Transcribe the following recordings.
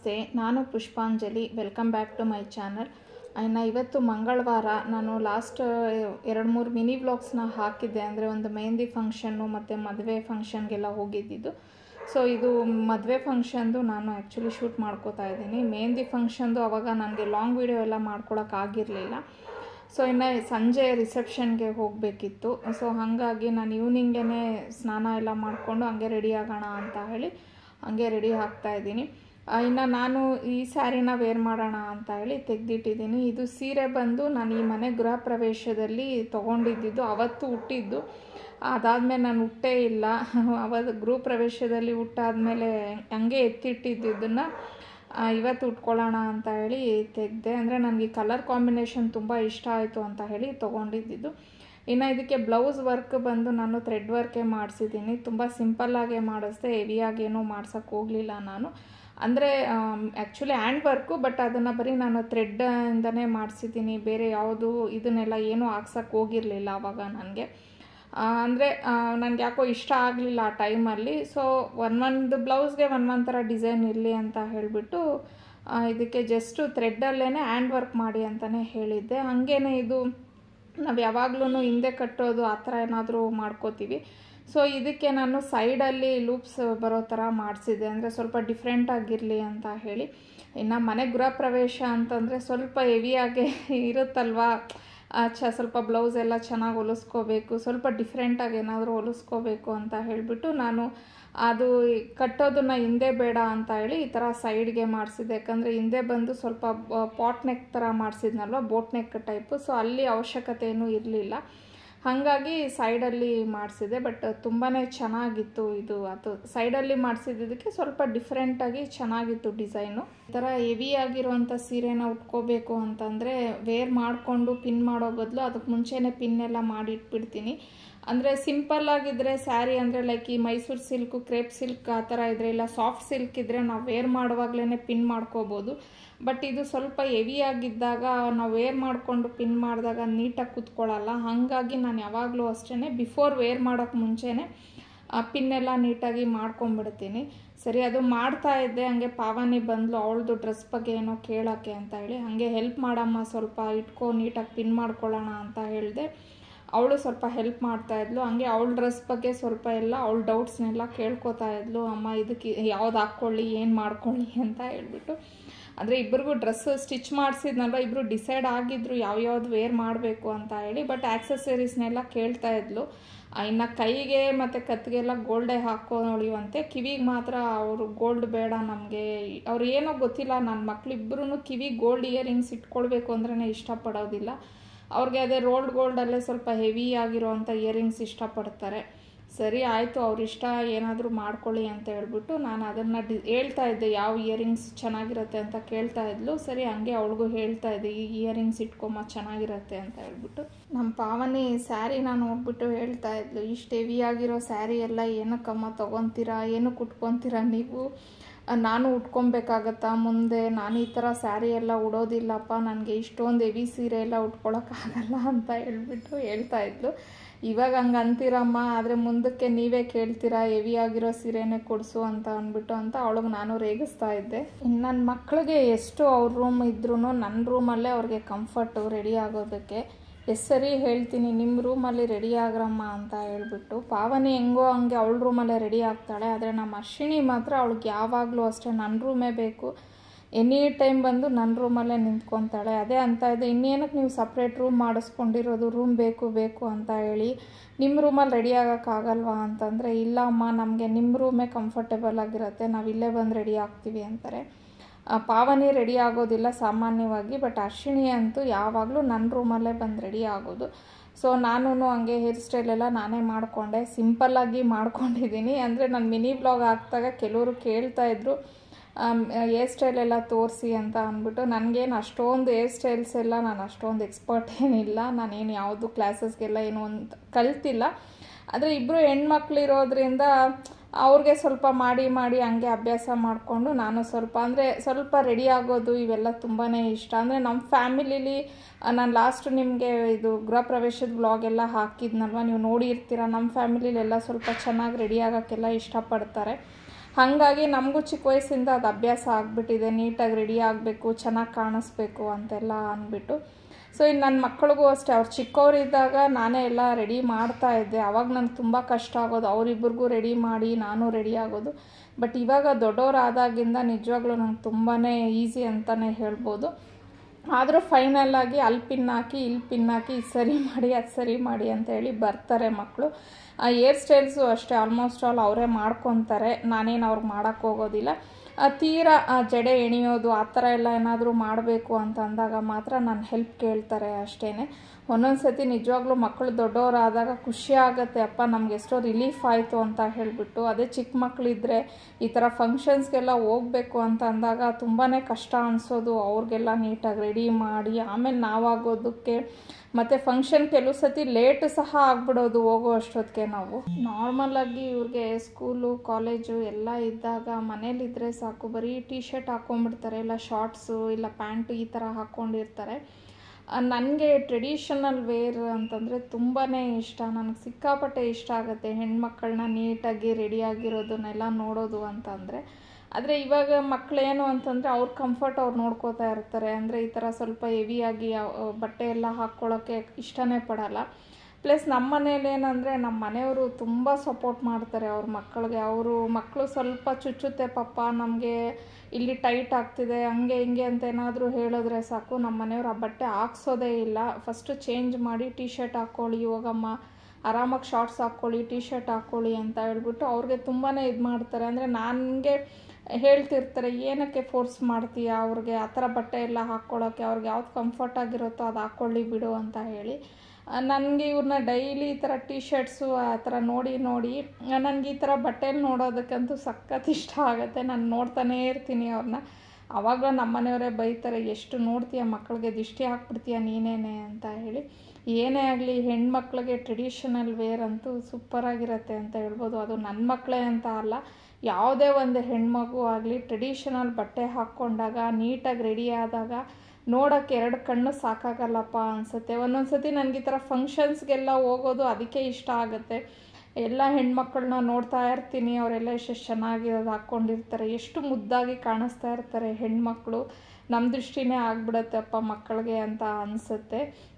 ನಮಸ್ತೆ ನಾನು Pushpanjali welcome back to my channel ಇನ್ನು ಇವತ್ತು ಮಂಗಳವಾರ ನಾನು ಲಾಸ್ಟ್ ಎರಡು ಮೂರು ಮಿನಿ ವ್ಲಾಗ್ಸ್ನ ಹಾಕಿದ್ದೆ ಅಂದರೆ ಒಂದು ಮೆಹಂದಿ ಫಂಕ್ಷನ್ನು ಮತ್ತು ಮದುವೆ ಫಂಕ್ಷನ್ಗೆಲ್ಲ ಹೋಗಿದ್ದಿದ್ದು ಸೊ ಇದು ಮದುವೆ ಫಂಕ್ಷನ್ದು ನಾನು ಆ್ಯಕ್ಚುಲಿ ಶೂಟ್ ಮಾಡ್ಕೋತಾ ಇದ್ದೀನಿ ಮೆಹಂದಿ ಫಂಕ್ಷನ್ದು ಅವಾಗ ನನಗೆ ಲಾಂಗ್ ವೀಡಿಯೋ ಎಲ್ಲ ಮಾಡ್ಕೊಳಕ್ಕಾಗಿರಲಿಲ್ಲ ಸೊ ಇನ್ನು ಸಂಜೆ ರಿಸೆಪ್ಷನ್ಗೆ ಹೋಗಬೇಕಿತ್ತು ಸೊ ಹಾಗಾಗಿ ನಾನು ಈವ್ನಿಂಗೇ ಸ್ನಾನ ಎಲ್ಲ ಮಾಡಿಕೊಂಡು ಹಂಗೆ ರೆಡಿ ಆಗೋಣ ಅಂತ ಹೇಳಿ ಹಂಗೆ ರೆಡಿ ಆಗ್ತಾ ಇದ್ದೀನಿ ಇನ್ನು ನಾನು ಈ ಸ್ಯಾರಿನ ವೇರ್ ಮಾಡೋಣ ಅಂತ ಹೇಳಿ ತೆಗೆದಿಟ್ಟಿದ್ದೀನಿ ಇದು ಸೀರೆ ಬಂದು ನಾನು ಈ ಮನೆ ಗೃಹ ಪ್ರವೇಶದಲ್ಲಿ ತೊಗೊಂಡಿದ್ದಿದ್ದು ಅವತ್ತು ಹುಟ್ಟಿದ್ದು ಅದಾದಮೇಲೆ ನಾನು ಹುಟ್ಟೇ ಇಲ್ಲ ಅವತ್ತು ಗೃಹ ಪ್ರವೇಶದಲ್ಲಿ ಹುಟ್ಟಾದ್ಮೇಲೆ ಹಂಗೆ ಎತ್ತಿಟ್ಟಿದ್ದನ್ನು ಇವತ್ತು ಉಟ್ಕೊಳ್ಳೋಣ ಅಂತ ಹೇಳಿ ತೆಗೆದೆ ಅಂದರೆ ನನಗೆ ಕಲರ್ ಕಾಂಬಿನೇಷನ್ ತುಂಬ ಇಷ್ಟ ಆಯಿತು ಅಂತ ಹೇಳಿ ತೊಗೊಂಡಿದ್ದಿದ್ದು ಇನ್ನು ಇದಕ್ಕೆ ಬ್ಲೌಸ್ ವರ್ಕ್ ಬಂದು ನಾನು ಥ್ರೆಡ್ ವರ್ಕೇ ಮಾಡಿಸಿದ್ದೀನಿ ತುಂಬ ಸಿಂಪಲ್ಲಾಗೇ ಮಾಡಿಸ್ದೆ ಹೆವಿಯಾಗೇನೂ ಮಾಡ್ಸೋಕ್ಕೆ ಹೋಗಲಿಲ್ಲ ನಾನು ಅಂದರೆ ಆ್ಯಕ್ಚುಲಿ ಹ್ಯಾಂಡ್ ವರ್ಕು ಬಟ್ ಅದನ್ನು ಬರೀ ನಾನು ಥ್ರೆಡ್ಡಿಂದನೇ ಮಾಡಿಸಿದ್ದೀನಿ ಬೇರೆ ಯಾವುದು ಇದನ್ನೆಲ್ಲ ಏನೂ ಹಾಕ್ಸೋಕ್ಕೆ ಹೋಗಿರಲಿಲ್ಲ ಆವಾಗ ನನಗೆ ಅಂದರೆ ನನಗೆ ಯಾಕೋ ಇಷ್ಟ ಆಗಲಿಲ್ಲ ಆ ಟೈಮಲ್ಲಿ ಸೊ ಒಂದೊಂದು ಬ್ಲೌಸ್ಗೆ ಒಂದೊಂದು ಥರ ಡಿಸೈನ್ ಇರಲಿ ಅಂತ ಹೇಳಿಬಿಟ್ಟು ಇದಕ್ಕೆ ಜಸ್ಟು ಥ್ರೆಡ್ಡಲ್ಲೇ ಹ್ಯಾಂಡ್ ವರ್ಕ್ ಮಾಡಿ ಅಂತಲೇ ಹೇಳಿದ್ದೆ ಹಾಗೇನೆ ಇದು ನಾವು ಯಾವಾಗ್ಲೂ ಹಿಂದೆ ಕಟ್ಟೋದು ಆ ಥರ ಏನಾದರೂ ಮಾಡ್ಕೋತೀವಿ ಸೊ ಇದಕ್ಕೆ ನಾನು ಸೈಡಲ್ಲಿ ಲೂಪ್ಸ್ ಬರೋ ಥರ ಮಾಡಿಸಿದೆ ಅಂದರೆ ಸ್ವಲ್ಪ ಡಿಫ್ರೆಂಟ್ ಆಗಿರಲಿ ಅಂತ ಹೇಳಿ ಇನ್ನು ಮನೆ ಗೃಹ ಪ್ರವೇಶ ಅಂತಂದರೆ ಸ್ವಲ್ಪ ಹೆವಿಯಾಗೆ ಇರುತ್ತಲ್ವಾ ಚ ಸ್ವಲ್ಪ ಬ್ಲೌಸ್ ಎಲ್ಲ ಚೆನ್ನಾಗಿ ಹೊಲಿಸ್ಕೋಬೇಕು ಸ್ವಲ್ಪ ಡಿಫ್ರೆಂಟಾಗಿ ಏನಾದರೂ ಹೊಲಿಸ್ಕೋಬೇಕು ಅಂತ ಹೇಳಿಬಿಟ್ಟು ನಾನು ಅದು ಕಟ್ಟೋದನ್ನ ಹಿಂದೆ ಬೇಡ ಅಂತ ಹೇಳಿ ಈ ಥರ ಸೈಡ್ಗೆ ಮಾಡಿಸಿದೆ ಯಾಕಂದರೆ ಹಿಂದೆ ಬಂದು ಸ್ವಲ್ಪ ಪಾಟ್ ನೆಕ್ ಥರ ಮಾಡಿಸಿದ್ನಲ್ವ ಬೋಟ್ ನೆಕ್ ಟೈಪು ಸೊ ಅಲ್ಲಿ ಅವಶ್ಯಕತೆ ಏನೂ ಇರಲಿಲ್ಲ ಹಾಗಾಗಿ ಸೈಡಲ್ಲಿ ಮಾಡಿಸಿದೆ ಬಟ್ ತುಂಬಾ ಚೆನ್ನಾಗಿತ್ತು ಇದು ಅದು ಸೈಡಲ್ಲಿ ಮಾಡಿಸಿದ್ದಕ್ಕೆ ಸ್ವಲ್ಪ ಡಿಫ್ರೆಂಟಾಗಿ ಚೆನ್ನಾಗಿತ್ತು ಡಿಸೈನು ಈ ಥರ ಹೆವಿ ಆಗಿರುವಂಥ ಸೀರೆನ ಉಟ್ಕೋಬೇಕು ಅಂತಂದರೆ ವೇರ್ ಮಾಡಿಕೊಂಡು ಪಿನ್ ಮಾಡೋ ಬದಲು ಅದಕ್ಕೆ ಮುಂಚೆನೇ ಪಿನ್ ಎಲ್ಲ ಮಾಡಿಟ್ಬಿಡ್ತೀನಿ ಅಂದರೆ ಸಿಂಪಲ್ ಆಗಿದ್ದರೆ ಸ್ಯಾರಿ ಅಂದರೆ ಲೈಕ್ ಈ ಮೈಸೂರು ಸಿಲ್ಕು ಕ್ರೇಪ್ ಸಿಲ್ಕ್ ಆ ಥರ ಇದ್ದರೆ ಇಲ್ಲ ಸಾಫ್ಟ್ ಸಿಲ್ಕ್ ಇದ್ದರೆ ನಾವು ವೇರ್ ಮಾಡುವಾಗಲೇ ಪಿನ್ ಮಾಡ್ಕೋಬೋದು ಬಟ್ ಇದು ಸ್ವಲ್ಪ ಹೆವಿ ಆಗಿದ್ದಾಗ ನಾವು ವೇರ್ ಮಾಡಿಕೊಂಡು ಪಿನ್ ಮಾಡಿದಾಗ ನೀಟಾಗಿ ಕೂತ್ಕೊಳ್ಳಲ್ಲ ಹಾಗಾಗಿ ನಾನು ಯಾವಾಗಲೂ ಅಷ್ಟೇ ಬಿಫೋರ್ ವೇರ್ ಮಾಡೋಕ್ಕೆ ಮುಂಚೆನೇ ಪಿನ್ನೆಲ್ಲ ನೀಟಾಗಿ ಮಾಡ್ಕೊಂಬಿಡ್ತೀನಿ ಸರಿ ಅದು ಮಾಡ್ತಾ ಇದ್ದೆ ಹಂಗೆ ಪಾವನಿ ಬಂದ್ಲು ಅವಳದು ಡ್ರೆಸ್ ಬಗ್ಗೆ ಏನೋ ಕೇಳೋಕ್ಕೆ ಅಂತ ಹೇಳಿ ಹಾಗೆ ಹೆಲ್ಪ್ ಮಾಡಮ್ಮ ಸ್ವಲ್ಪ ಇಟ್ಕೊ ನೀಟಾಗಿ ಪಿನ್ ಮಾಡ್ಕೊಳ್ಳೋಣ ಅಂತ ಹೇಳಿದೆ ಅವಳು ಸ್ವಲ್ಪ ಹೆಲ್ಪ್ ಮಾಡ್ತಾ ಇದ್ಲು ಹಂಗೆ ಅವಳ ಡ್ರೆಸ್ ಬಗ್ಗೆ ಸ್ವಲ್ಪ ಎಲ್ಲ ಅವಳ ಡೌಟ್ಸ್ನೆಲ್ಲ ಕೇಳ್ಕೊತಾ ಇದ್ಲು ಅಮ್ಮ ಇದಕ್ಕೆ ಯಾವ್ದು ಹಾಕ್ಕೊಳ್ಳಿ ಏನು ಮಾಡ್ಕೊಳ್ಳಿ ಅಂತ ಹೇಳ್ಬಿಟ್ಟು ಅಂದರೆ ಇಬ್ಬರಿಗೂ ಡ್ರೆಸ್ ಸ್ಟಿಚ್ ಮಾಡಿಸಿದ್ನಲ್ವ ಇಬ್ಬರು ಡಿಸೈಡ್ ಆಗಿದ್ರು ಯಾವ್ಯಾವ್ದು ವೇರ್ ಮಾಡಬೇಕು ಅಂತ ಹೇಳಿ ಬಟ್ ಆ್ಯಕ್ಸಸರೀಸ್ನೆಲ್ಲ ಕೇಳ್ತಾ ಇದ್ಲು ಇನ್ನು ಕೈಗೆ ಮತ್ತು ಕತ್ತಿಗೆಲ್ಲ ಗೋಲ್ಡೇ ಹಾಕೊಳ್ಳುವಂತೆ ಕಿವಿಗೆ ಮಾತ್ರ ಅವರು ಗೋಲ್ಡ್ ಬೇಡ ನಮಗೆ ಅವ್ರು ಏನೋ ಗೊತ್ತಿಲ್ಲ ನನ್ನ ಮಕ್ಳಿಬ್ಬರೂ ಕಿವಿ ಗೋಲ್ಡ್ ಇಯರಿಂಗ್ಸ್ ಇಟ್ಕೊಳ್ಬೇಕು ಅಂದ್ರೇ ಇಷ್ಟಪಡೋದಿಲ್ಲ ಅವ್ರಿಗೆ ಅದೇ ರೋಲ್ಡ್ ಗೋಲ್ಡಲ್ಲೇ ಸ್ವಲ್ಪ ಹೆವಿ ಆಗಿರೋವಂಥ ಇಯರಿಂಗ್ಸ್ ಇಷ್ಟಪಡ್ತಾರೆ ಸರಿ ಆಯಿತು ಅವ್ರ ಇಷ್ಟ ಏನಾದರೂ ಮಾಡ್ಕೊಳ್ಳಿ ಅಂತ ಹೇಳ್ಬಿಟ್ಟು ನಾನು ಅದನ್ನು ಡಿ ಹೇಳ್ತಾ ಇದ್ದೆ ಯಾವ ಇಯರಿಂಗ್ಸ್ ಚೆನ್ನಾಗಿರುತ್ತೆ ಅಂತ ಕೇಳ್ತಾ ಇದ್ಲು ಸರಿ ಹಂಗೆ ಅವಳಿಗೂ ಹೇಳ್ತಾ ಇದ್ದೆ ಈ ಇಯರಿಂಗ್ಸ್ ಇಟ್ಕೊಮ್ಮ ಚೆನ್ನಾಗಿರುತ್ತೆ ಅಂತ ಹೇಳ್ಬಿಟ್ಟು ನಮ್ಮ ಪಾವನಿ ಸ್ಯಾರಿನ ನೋಡ್ಬಿಟ್ಟು ಹೇಳ್ತಾ ಇದ್ಲು ಇಷ್ಟು ಹೆವಿ ಆಗಿರೋ ಸ್ಯಾರಿ ಎಲ್ಲ ಏನಕ್ಕಮ್ಮ ತೊಗೊತೀರಾ ಏನಕ್ಕೆ ಉಟ್ಕೊತೀರಾ ನೀವು ನಾನು ಉಟ್ಕೊಬೇಕಾಗತ್ತಾ ಮುಂದೆ ನಾನು ಈ ಥರ ಸ್ಯಾರಿ ಎಲ್ಲ ಉಡೋದಿಲ್ಲಪ್ಪ ನನಗೆ ಇಷ್ಟೊಂದು ಹೆವಿ ಸೀರೆ ಎಲ್ಲ ಉಟ್ಕೊಳಕ್ಕಾಗಲ್ಲ ಅಂತ ಹೇಳ್ಬಿಟ್ಟು ಹೇಳ್ತಾ ಇದ್ಲು ಇವಾಗ ಹಂಗೆ ಅಂತೀರಮ್ಮ ಆದರೆ ಮುಂದಕ್ಕೆ ನೀವೇ ಕೇಳ್ತೀರಾ ಹೆವಿ ಆಗಿರೋ ಸೀರೆನೇ ಕೊಡಿಸು ಅಂತ ಅಂದ್ಬಿಟ್ಟು ಅಂತ ಅವಳಿಗೆ ನಾನು ರೇಗಿಸ್ತಾ ಇದ್ದೆ ಇನ್ನು ನನ್ನ ಮಕ್ಕಳಿಗೆ ಎಷ್ಟು ಅವ್ರ ರೂಮ್ ಇದ್ರೂ ನನ್ನ ರೂಮಲ್ಲೇ ಅವ್ರಿಗೆ ಕಂಫರ್ಟು ರೆಡಿ ಆಗೋದಕ್ಕೆ ಎಷ್ಟು ಸರಿ ಹೇಳ್ತೀನಿ ನಿಮ್ಮ ರೂಮಲ್ಲಿ ರೆಡಿ ಆಗ್ರಮ್ಮ ಅಂತ ಹೇಳ್ಬಿಟ್ಟು ಪಾವನಿ ಹೆಂಗೋ ಹಂಗೆ ಅವಳ ರೂಮಲ್ಲೇ ರೆಡಿ ಆಗ್ತಾಳೆ ಆದರೆ ನಮ್ಮ ಅಶ್ವಿನಿ ಮಾತ್ರ ಅವಳಿಗೆ ಯಾವಾಗಲೂ ಅಷ್ಟೇ ನನ್ನ ರೂಮೇ ಬೇಕು ಎನಿ ಟೈಮ್ ಬಂದು ನನ್ನ ರೂಮಲ್ಲೇ ನಿಂತ್ಕೊತಾಳೆ ಅದೇ ಅಂತ ಇದೆ ಇನ್ನೇನಕ್ಕೆ ನೀವು ಸಪ್ರೇಟ್ ರೂಮ್ ಮಾಡಿಸ್ಕೊಂಡಿರೋದು ರೂಮ್ ಬೇಕು ಬೇಕು ಅಂತ ಹೇಳಿ ನಿಮ್ಮ ರೂಮಲ್ಲಿ ರೆಡಿ ಆಗೋಕ್ಕಾಗಲ್ವಾ ಅಂತಂದರೆ ಇಲ್ಲ ಅಮ್ಮ ನಮಗೆ ನಿಮ್ಮ ರೂಮೇ ಕಂಫರ್ಟೇಬಲ್ ಆಗಿರುತ್ತೆ ನಾವು ಇಲ್ಲೇ ಬಂದು ರೆಡಿ ಆಗ್ತೀವಿ ಅಂತಾರೆ ಪಾವನಿ ರೆಡಿ ಆಗೋದಿಲ್ಲ ಸಾಮಾನ್ಯವಾಗಿ ಬಟ್ ಅಶ್ವಿನಿ ಅಂತೂ ಯಾವಾಗಲೂ ನನ್ನ ರೂಮಲ್ಲೇ ಬಂದು ರೆಡಿ ಆಗೋದು ಸೊ ನಾನು ಹಂಗೆ ಹೇರ್ ಸ್ಟೈಲೆಲ್ಲ ನಾನೇ ಮಾಡಿಕೊಂಡೆ ಸಿಂಪಲ್ಲಾಗಿ ಮಾಡ್ಕೊಂಡಿದ್ದೀನಿ ಅಂದರೆ ನಾನು ಮಿನಿ ಬ್ಲಾಗ್ ಹಾಕಿದಾಗ ಕೆಲವರು ಕೇಳ್ತಾಯಿದ್ರು ಹೇರ್ ಸ್ಟೈಲ್ ಎಲ್ಲ ತೋರಿಸಿ ಅಂತ ಅಂದ್ಬಿಟ್ಟು ನನಗೇನು ಅಷ್ಟೊಂದು ಹೇರ್ ಸ್ಟೈಲ್ಸ್ ಎಲ್ಲ ನಾನು ಅಷ್ಟೊಂದು ಎಕ್ಸ್ಪರ್ಟ್ ಏನಿಲ್ಲ ನಾನೇನು ಯಾವುದು ಕ್ಲಾಸಸ್ಗೆಲ್ಲ ಏನು ಅಂತ ಕಲ್ತಿಲ್ಲ ಆದರೆ ಇಬ್ಬರು ಹೆಣ್ಮಕ್ಳಿರೋದ್ರಿಂದ ಅವ್ರಿಗೆ ಸ್ವಲ್ಪ ಮಾಡಿ ಮಾಡಿ ಹಂಗೆ ಅಭ್ಯಾಸ ಮಾಡಿಕೊಂಡು ನಾನು ಸ್ವಲ್ಪ ಅಂದರೆ ಸ್ವಲ್ಪ ರೆಡಿ ಆಗೋದು ಇವೆಲ್ಲ ತುಂಬಾ ಇಷ್ಟ ಅಂದರೆ ನಮ್ಮ ಫ್ಯಾಮಿಲಿಲಿ ನಾನು ಲಾಸ್ಟ್ ನಿಮಗೆ ಇದು ಗೃಹ ಪ್ರವೇಶದ ಬ್ಲಾಗ್ ಎಲ್ಲ ಹಾಕಿದ್ನಲ್ವ ನೀವು ನೋಡಿರ್ತೀರ ನಮ್ಮ ಫ್ಯಾಮಿಲಿಲೆಲ್ಲ ಸ್ವಲ್ಪ ಚೆನ್ನಾಗಿ ರೆಡಿ ಆಗೋಕ್ಕೆಲ್ಲ ಇಷ್ಟಪಡ್ತಾರೆ ಹಾಗಾಗಿ ನಮಗೂ ಚಿಕ್ಕ ವಯಸ್ಸಿಂದ ಅದು ಅಭ್ಯಾಸ ಆಗಿಬಿಟ್ಟಿದೆ ನೀಟಾಗಿ ರೆಡಿ ಆಗಬೇಕು ಚೆನ್ನಾಗಿ ಕಾಣಿಸ್ಬೇಕು ಅಂತೆಲ್ಲ ಅಂದ್ಬಿಟ್ಟು ಸೊ ಇನ್ನು ನನ್ನ ಮಕ್ಕಳಿಗೂ ಅಷ್ಟೇ ಅವ್ರು ಚಿಕ್ಕವರಿದ್ದಾಗ ನಾನೇ ಎಲ್ಲ ರೆಡಿ ಮಾಡ್ತಾ ಇದ್ದೆ ಅವಾಗ ನನಗೆ ತುಂಬ ಕಷ್ಟ ಆಗೋದು ಅವರಿಬ್ಬರಿಗೂ ರೆಡಿ ಮಾಡಿ ನಾನು ರೆಡಿ ಆಗೋದು ಬಟ್ ಇವಾಗ ದೊಡ್ಡವರಾದಾಗಿಂದ ನಿಜವಾಗ್ಲೂ ನಂಗೆ ತುಂಬಾ ಈಸಿ ಅಂತಲೇ ಹೇಳ್ಬೋದು ಆದರೂ ಫೈನಲ್ ಆಗಿ ಅಲ್ಲಿ ಪಿನ್ ಹಾಕಿ ಇಲ್ಲಿ ಪಿನ್ ಹಾಕಿ ಇದು ಸರಿ ಮಾಡಿ ಅದು ಸರಿ ಮಾಡಿ ಅಂತ ಹೇಳಿ ಬರ್ತಾರೆ ಮಕ್ಕಳು ಏರ್ ಸ್ಟೈಲ್ಸು ಅಷ್ಟೇ ಆಲ್ಮೋಸ್ಟ್ ಆಲ್ ಅವರೇ ಮಾಡ್ಕೊತಾರೆ ನಾನೇನು ಅವ್ರಿಗೆ ಮಾಡೋಕ್ಕೆ ಹೋಗೋದಿಲ್ಲ ತೀರಾ ಜಡೆ ಎಣಿಯೋದು ಆ ಥರ ಎಲ್ಲ ಏನಾದರೂ ಮಾಡಬೇಕು ಅಂತ ಅಂದಾಗ ಮಾತ್ರ ನಾನು ಹೆಲ್ಪ್ ಕೇಳ್ತಾರೆ ಅಷ್ಟೇ ಒಂದೊಂದು ಸತಿ ನಿಜವಾಗ್ಲೂ ಮಕ್ಕಳು ದೊಡ್ಡವರಾದಾಗ ಖುಷಿ ಆಗುತ್ತೆ ಅಪ್ಪ ನಮ್ಗೆ ಎಷ್ಟೋ ರಿಲೀಫ್ ಆಯಿತು ಅಂತ ಹೇಳಿಬಿಟ್ಟು ಅದೇ ಚಿಕ್ಕ ಮಕ್ಕಳಿದ್ರೆ ಈ ಥರ ಫಂಕ್ಷನ್ಸ್ಗೆಲ್ಲ ಹೋಗಬೇಕು ಅಂತ ಅಂದಾಗ ತುಂಬಾ ಕಷ್ಟ ಅನಿಸೋದು ಅವ್ರಿಗೆಲ್ಲ ನೀಟಾಗಿ ರೆಡಿ ಮಾಡಿ ಆಮೇಲೆ ನಾವಾಗೋದಕ್ಕೆ ಮತ್ತು ಫಂಕ್ಷನ್ ಕೆಲವು ಸತಿ ಲೇಟ್ ಸಹ ಆಗ್ಬಿಡೋದು ಹೋಗೋ ಅಷ್ಟೊತ್ತಿಗೆ ನಾವು ನಾರ್ಮಲಾಗಿ ಇವ್ರಿಗೆ ಸ್ಕೂಲು ಕಾಲೇಜು ಎಲ್ಲ ಇದ್ದಾಗ ಮನೇಲಿದ್ದರೆ ಸಾಕು ಬರೀ ಟಿ ಶರ್ಟ್ ಹಾಕ್ಕೊಂಡ್ಬಿಡ್ತಾರೆ ಇಲ್ಲ ಶಾರ್ಟ್ಸು ಇಲ್ಲ ಪ್ಯಾಂಟು ಈ ಥರ ಹಾಕ್ಕೊಂಡಿರ್ತಾರೆ ನನಗೆ ಟ್ರೆಡಿಷನಲ್ ವೇರ್ ಅಂತಂದರೆ ತುಂಬಾ ಇಷ್ಟ ನನಗೆ ಸಿಕ್ಕಾಪಟ್ಟೆ ಇಷ್ಟ ಆಗುತ್ತೆ ಹೆಣ್ಮಕ್ಳನ್ನ ನೀಟಾಗಿ ರೆಡಿಯಾಗಿರೋದನ್ನೆಲ್ಲ ನೋಡೋದು ಅಂತಂದರೆ ಆದರೆ ಇವಾಗ ಮಕ್ಕಳೇನು ಅಂತಂದರೆ ಅವ್ರ ಕಂಫರ್ಟ್ ಅವ್ರು ನೋಡ್ಕೋತಾ ಇರ್ತಾರೆ ಅಂದರೆ ಈ ಥರ ಸ್ವಲ್ಪ ಹೆವಿಯಾಗಿ ಬಟ್ಟೆ ಎಲ್ಲ ಹಾಕ್ಕೊಳ್ಳೋಕ್ಕೆ ಇಷ್ಟನೇ ಪಡಲ್ಲ ಪ್ಲಸ್ ನಮ್ಮ ಮನೇಲಿ ಏನಂದರೆ ನಮ್ಮ ಮನೆಯವರು ತುಂಬ ಸಪೋರ್ಟ್ ಮಾಡ್ತಾರೆ ಅವ್ರ ಮಕ್ಕಳಿಗೆ ಅವರು ಮಕ್ಕಳು ಸ್ವಲ್ಪ ಚುಚ್ಚುತ್ತೆ ಪಪ್ಪ ನಮಗೆ ಇಲ್ಲಿ ಟೈಟ್ ಆಗ್ತಿದೆ ಹಂಗೆ ಹಿಂಗೆ ಅಂತ ಏನಾದರೂ ಹೇಳಿದ್ರೆ ಸಾಕು ನಮ್ಮ ಮನೆಯವ್ರು ಆ ಬಟ್ಟೆ ಹಾಕ್ಸೋದೇ ಇಲ್ಲ ಫಸ್ಟು ಚೇಂಜ್ ಮಾಡಿ ಟಿ ಶರ್ಟ್ ಹಾಕ್ಕೊಳ್ಳಿ ಹೋಗಮ್ಮ ಆರಾಮಾಗಿ ಶಾರ್ಟ್ಸ್ ಹಾಕ್ಕೊಳ್ಳಿ ಟಿ ಶರ್ಟ್ ಹಾಕ್ಕೊಳ್ಳಿ ಅಂತ ಹೇಳ್ಬಿಟ್ಟು ಅವ್ರಿಗೆ ತುಂಬಾ ಇದು ಮಾಡ್ತಾರೆ ಅಂದರೆ ನನಗೆ ಹೇಳ್ತಿರ್ತಾರೆ ಏನಕ್ಕೆ ಫೋರ್ಸ್ ಮಾಡ್ತೀಯ ಅವ್ರಿಗೆ ಆ ಥರ ಬಟ್ಟೆ ಎಲ್ಲ ಹಾಕ್ಕೊಳ್ಳೋಕ್ಕೆ ಅವ್ರಿಗೆ ಯಾವ್ದು ಕಂಫರ್ಟ್ ಆಗಿರುತ್ತೋ ಅದು ಹಾಕ್ಕೊಳ್ಳಿ ಬಿಡು ಅಂತ ಹೇಳಿ ನನಗೆ ಇವ್ರನ್ನ ಡೈಲಿ ಈ ಥರ ಟಿ ಶರ್ಟ್ಸು ಆ ಥರ ನೋಡಿ ನೋಡಿ ನನಗೆ ಈ ಥರ ಬಟ್ಟೆಲಿ ನೋಡೋದಕ್ಕಂತೂ ಸಖತ್ ಇಷ್ಟ ಆಗುತ್ತೆ ನಾನು ನೋಡ್ತಾನೇ ಇರ್ತೀನಿ ಅವ್ರನ್ನ ಆವಾಗ ನಮ್ಮನೆಯವರೇ ಬೈತಾರೆ ಎಷ್ಟು ನೋಡ್ತೀಯ ಮಕ್ಕಳಿಗೆ ದಿಷ್ಟಿ ಹಾಕ್ಬಿಡ್ತೀಯ ನೀನೇನೆ ಅಂತ ಹೇಳಿ ಏನೇ ಆಗಲಿ ಹೆಣ್ಮಕ್ಳಿಗೆ ಟ್ರೆಡಿಷನಲ್ ವೇರ್ ಅಂತೂ ಸೂಪರಾಗಿರುತ್ತೆ ಅಂತ ಹೇಳ್ಬೋದು ಅದು ನನ್ನ ಮಕ್ಕಳೇ ಅಂತ ಅಲ್ಲ ಯಾವುದೇ ಒಂದು ಹೆಣ್ಮಗು ಆಗಲಿ ಟ್ರೆಡಿಷನಲ್ ಬಟ್ಟೆ ಹಾಕ್ಕೊಂಡಾಗ ನೀಟಾಗಿ ರೆಡಿ ಆದಾಗ ನೋಡೋಕ್ಕೆ ಎರಡು ಕಣ್ಣು ಸಾಕಾಗಲ್ಲಪ್ಪ ಅನಿಸುತ್ತೆ ಒಂದೊಂದು ಸತಿ ನನಗೆ ಈ ಥರ ಫಂಕ್ಷನ್ಸ್ಗೆಲ್ಲ ಹೋಗೋದು ಅದಕ್ಕೆ ಇಷ್ಟ ಆಗುತ್ತೆ ಎಲ್ಲ ಹೆಣ್ಮಕ್ಳನ್ನ ನೋಡ್ತಾ ಇರ್ತೀನಿ ಅವರೆಲ್ಲ ಎಷ್ಟೆಷ್ಟು ಚೆನ್ನಾಗಿರೋದು ಹಾಕ್ಕೊಂಡಿರ್ತಾರೆ ಎಷ್ಟು ಮುದ್ದಾಗಿ ಕಾಣಿಸ್ತಾ ಇರ್ತಾರೆ ಹೆಣ್ಮಕ್ಳು ನಮ್ಮ ದೃಷ್ಟಿನೇ ಆಗ್ಬಿಡತ್ತಪ್ಪ ಮಕ್ಕಳಿಗೆ ಅಂತ ಅನಿಸುತ್ತೆ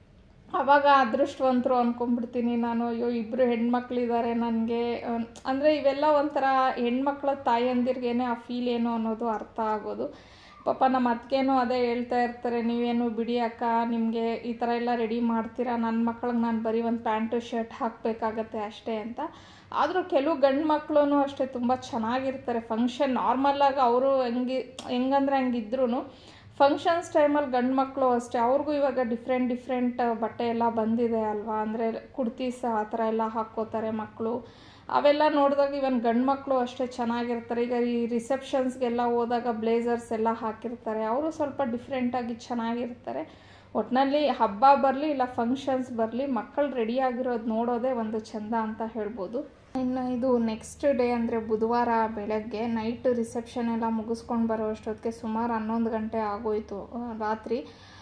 ಆವಾಗ ಅದೃಷ್ಟವಂತರು ಅಂದ್ಕೊಂಡ್ಬಿಡ್ತೀನಿ ನಾನು ಅಯ್ಯೋ ಇಬ್ಬರು ಹೆಣ್ಮಕ್ಳಿದ್ದಾರೆ ನನಗೆ ಅಂದರೆ ಇವೆಲ್ಲ ಒಂಥರ ಹೆಣ್ಮಕ್ಳ ತಾಯಂದಿರಿಗೇನೆ ಆ ಫೀಲ್ ಏನು ಅನ್ನೋದು ಅರ್ಥ ಆಗೋದು ಪಾಪ ನಮ್ಮ ಅತ್ತಿಗೆನೂ ಅದೇ ಹೇಳ್ತಾ ಇರ್ತಾರೆ ನೀವೇನು ಬಿಡಿ ಅಕ್ಕ ನಿಮಗೆ ಈ ಥರ ಎಲ್ಲ ರೆಡಿ ಮಾಡ್ತೀರಾ ನನ್ನ ಮಕ್ಳಿಗೆ ನಾನು ಬರೀ ಒಂದು ಪ್ಯಾಂಟು ಶರ್ಟ್ ಹಾಕಬೇಕಾಗತ್ತೆ ಅಷ್ಟೇ ಅಂತ ಆದರೂ ಕೆಲವು ಗಂಡು ಮಕ್ಕಳು ಅಷ್ಟೇ ತುಂಬ ಚೆನ್ನಾಗಿರ್ತಾರೆ ಫಂಕ್ಷನ್ ನಾರ್ಮಲಾಗಿ ಅವರು ಹೆಂಗಿ ಹೆಂಗಂದ್ರೆ ಹಂಗಿದ್ರು ಫಂಕ್ಷನ್ಸ್ ಟೈಮಲ್ಲಿ ಗಂಡು ಮಕ್ಕಳು ಅಷ್ಟೇ ಅವ್ರಿಗೂ ಇವಾಗ ಡಿಫ್ರೆಂಟ್ ಡಿಫ್ರೆಂಟ್ ಬಟ್ಟೆ ಎಲ್ಲ ಬಂದಿದೆ ಅಲ್ವಾ ಅಂದರೆ ಕುರ್ತೀಸ್ ಆ ಥರ ಎಲ್ಲ ಹಾಕ್ಕೋತಾರೆ ಮಕ್ಕಳು ಅವೆಲ್ಲ ನೋಡಿದಾಗ ಇವನ್ ಗಂಡು ಮಕ್ಕಳು ಅಷ್ಟೇ ಚೆನ್ನಾಗಿರ್ತಾರೆ ಈಗ ಈ ರಿಸೆಪ್ಷನ್ಸ್ಗೆಲ್ಲ ಹೋದಾಗ ಬ್ಲೇಸರ್ಸ್ ಎಲ್ಲ ಹಾಕಿರ್ತಾರೆ ಅವರು ಸ್ವಲ್ಪ ಡಿಫ್ರೆಂಟಾಗಿ ಚೆನ್ನಾಗಿರ್ತಾರೆ ಒಟ್ಟಿನಲ್ಲಿ ಹಬ್ಬ ಬರಲಿ ಇಲ್ಲ ಫಂಕ್ಷನ್ಸ್ ಬರಲಿ ಮಕ್ಕಳು ರೆಡಿಯಾಗಿರೋದು ನೋಡೋದೇ ಒಂದು ಚೆಂದ ಅಂತ ಹೇಳ್ಬೋದು ಇನ್ನು ಇದು ನೆಕ್ಸ್ಟ್ ಡೇ ಅಂದರೆ ಬುಧವಾರ ಬೆಳಗ್ಗೆ ನೈಟ್ ರಿಸೆಪ್ಷನ್ ಎಲ್ಲ ಮುಗಿಸ್ಕೊಂಡು ಬರೋ ಅಷ್ಟೊತ್ತಿಗೆ ಸುಮಾರು ಹನ್ನೊಂದು ಗಂಟೆ ಆಗೋಯ್ತು ರಾತ್ರಿ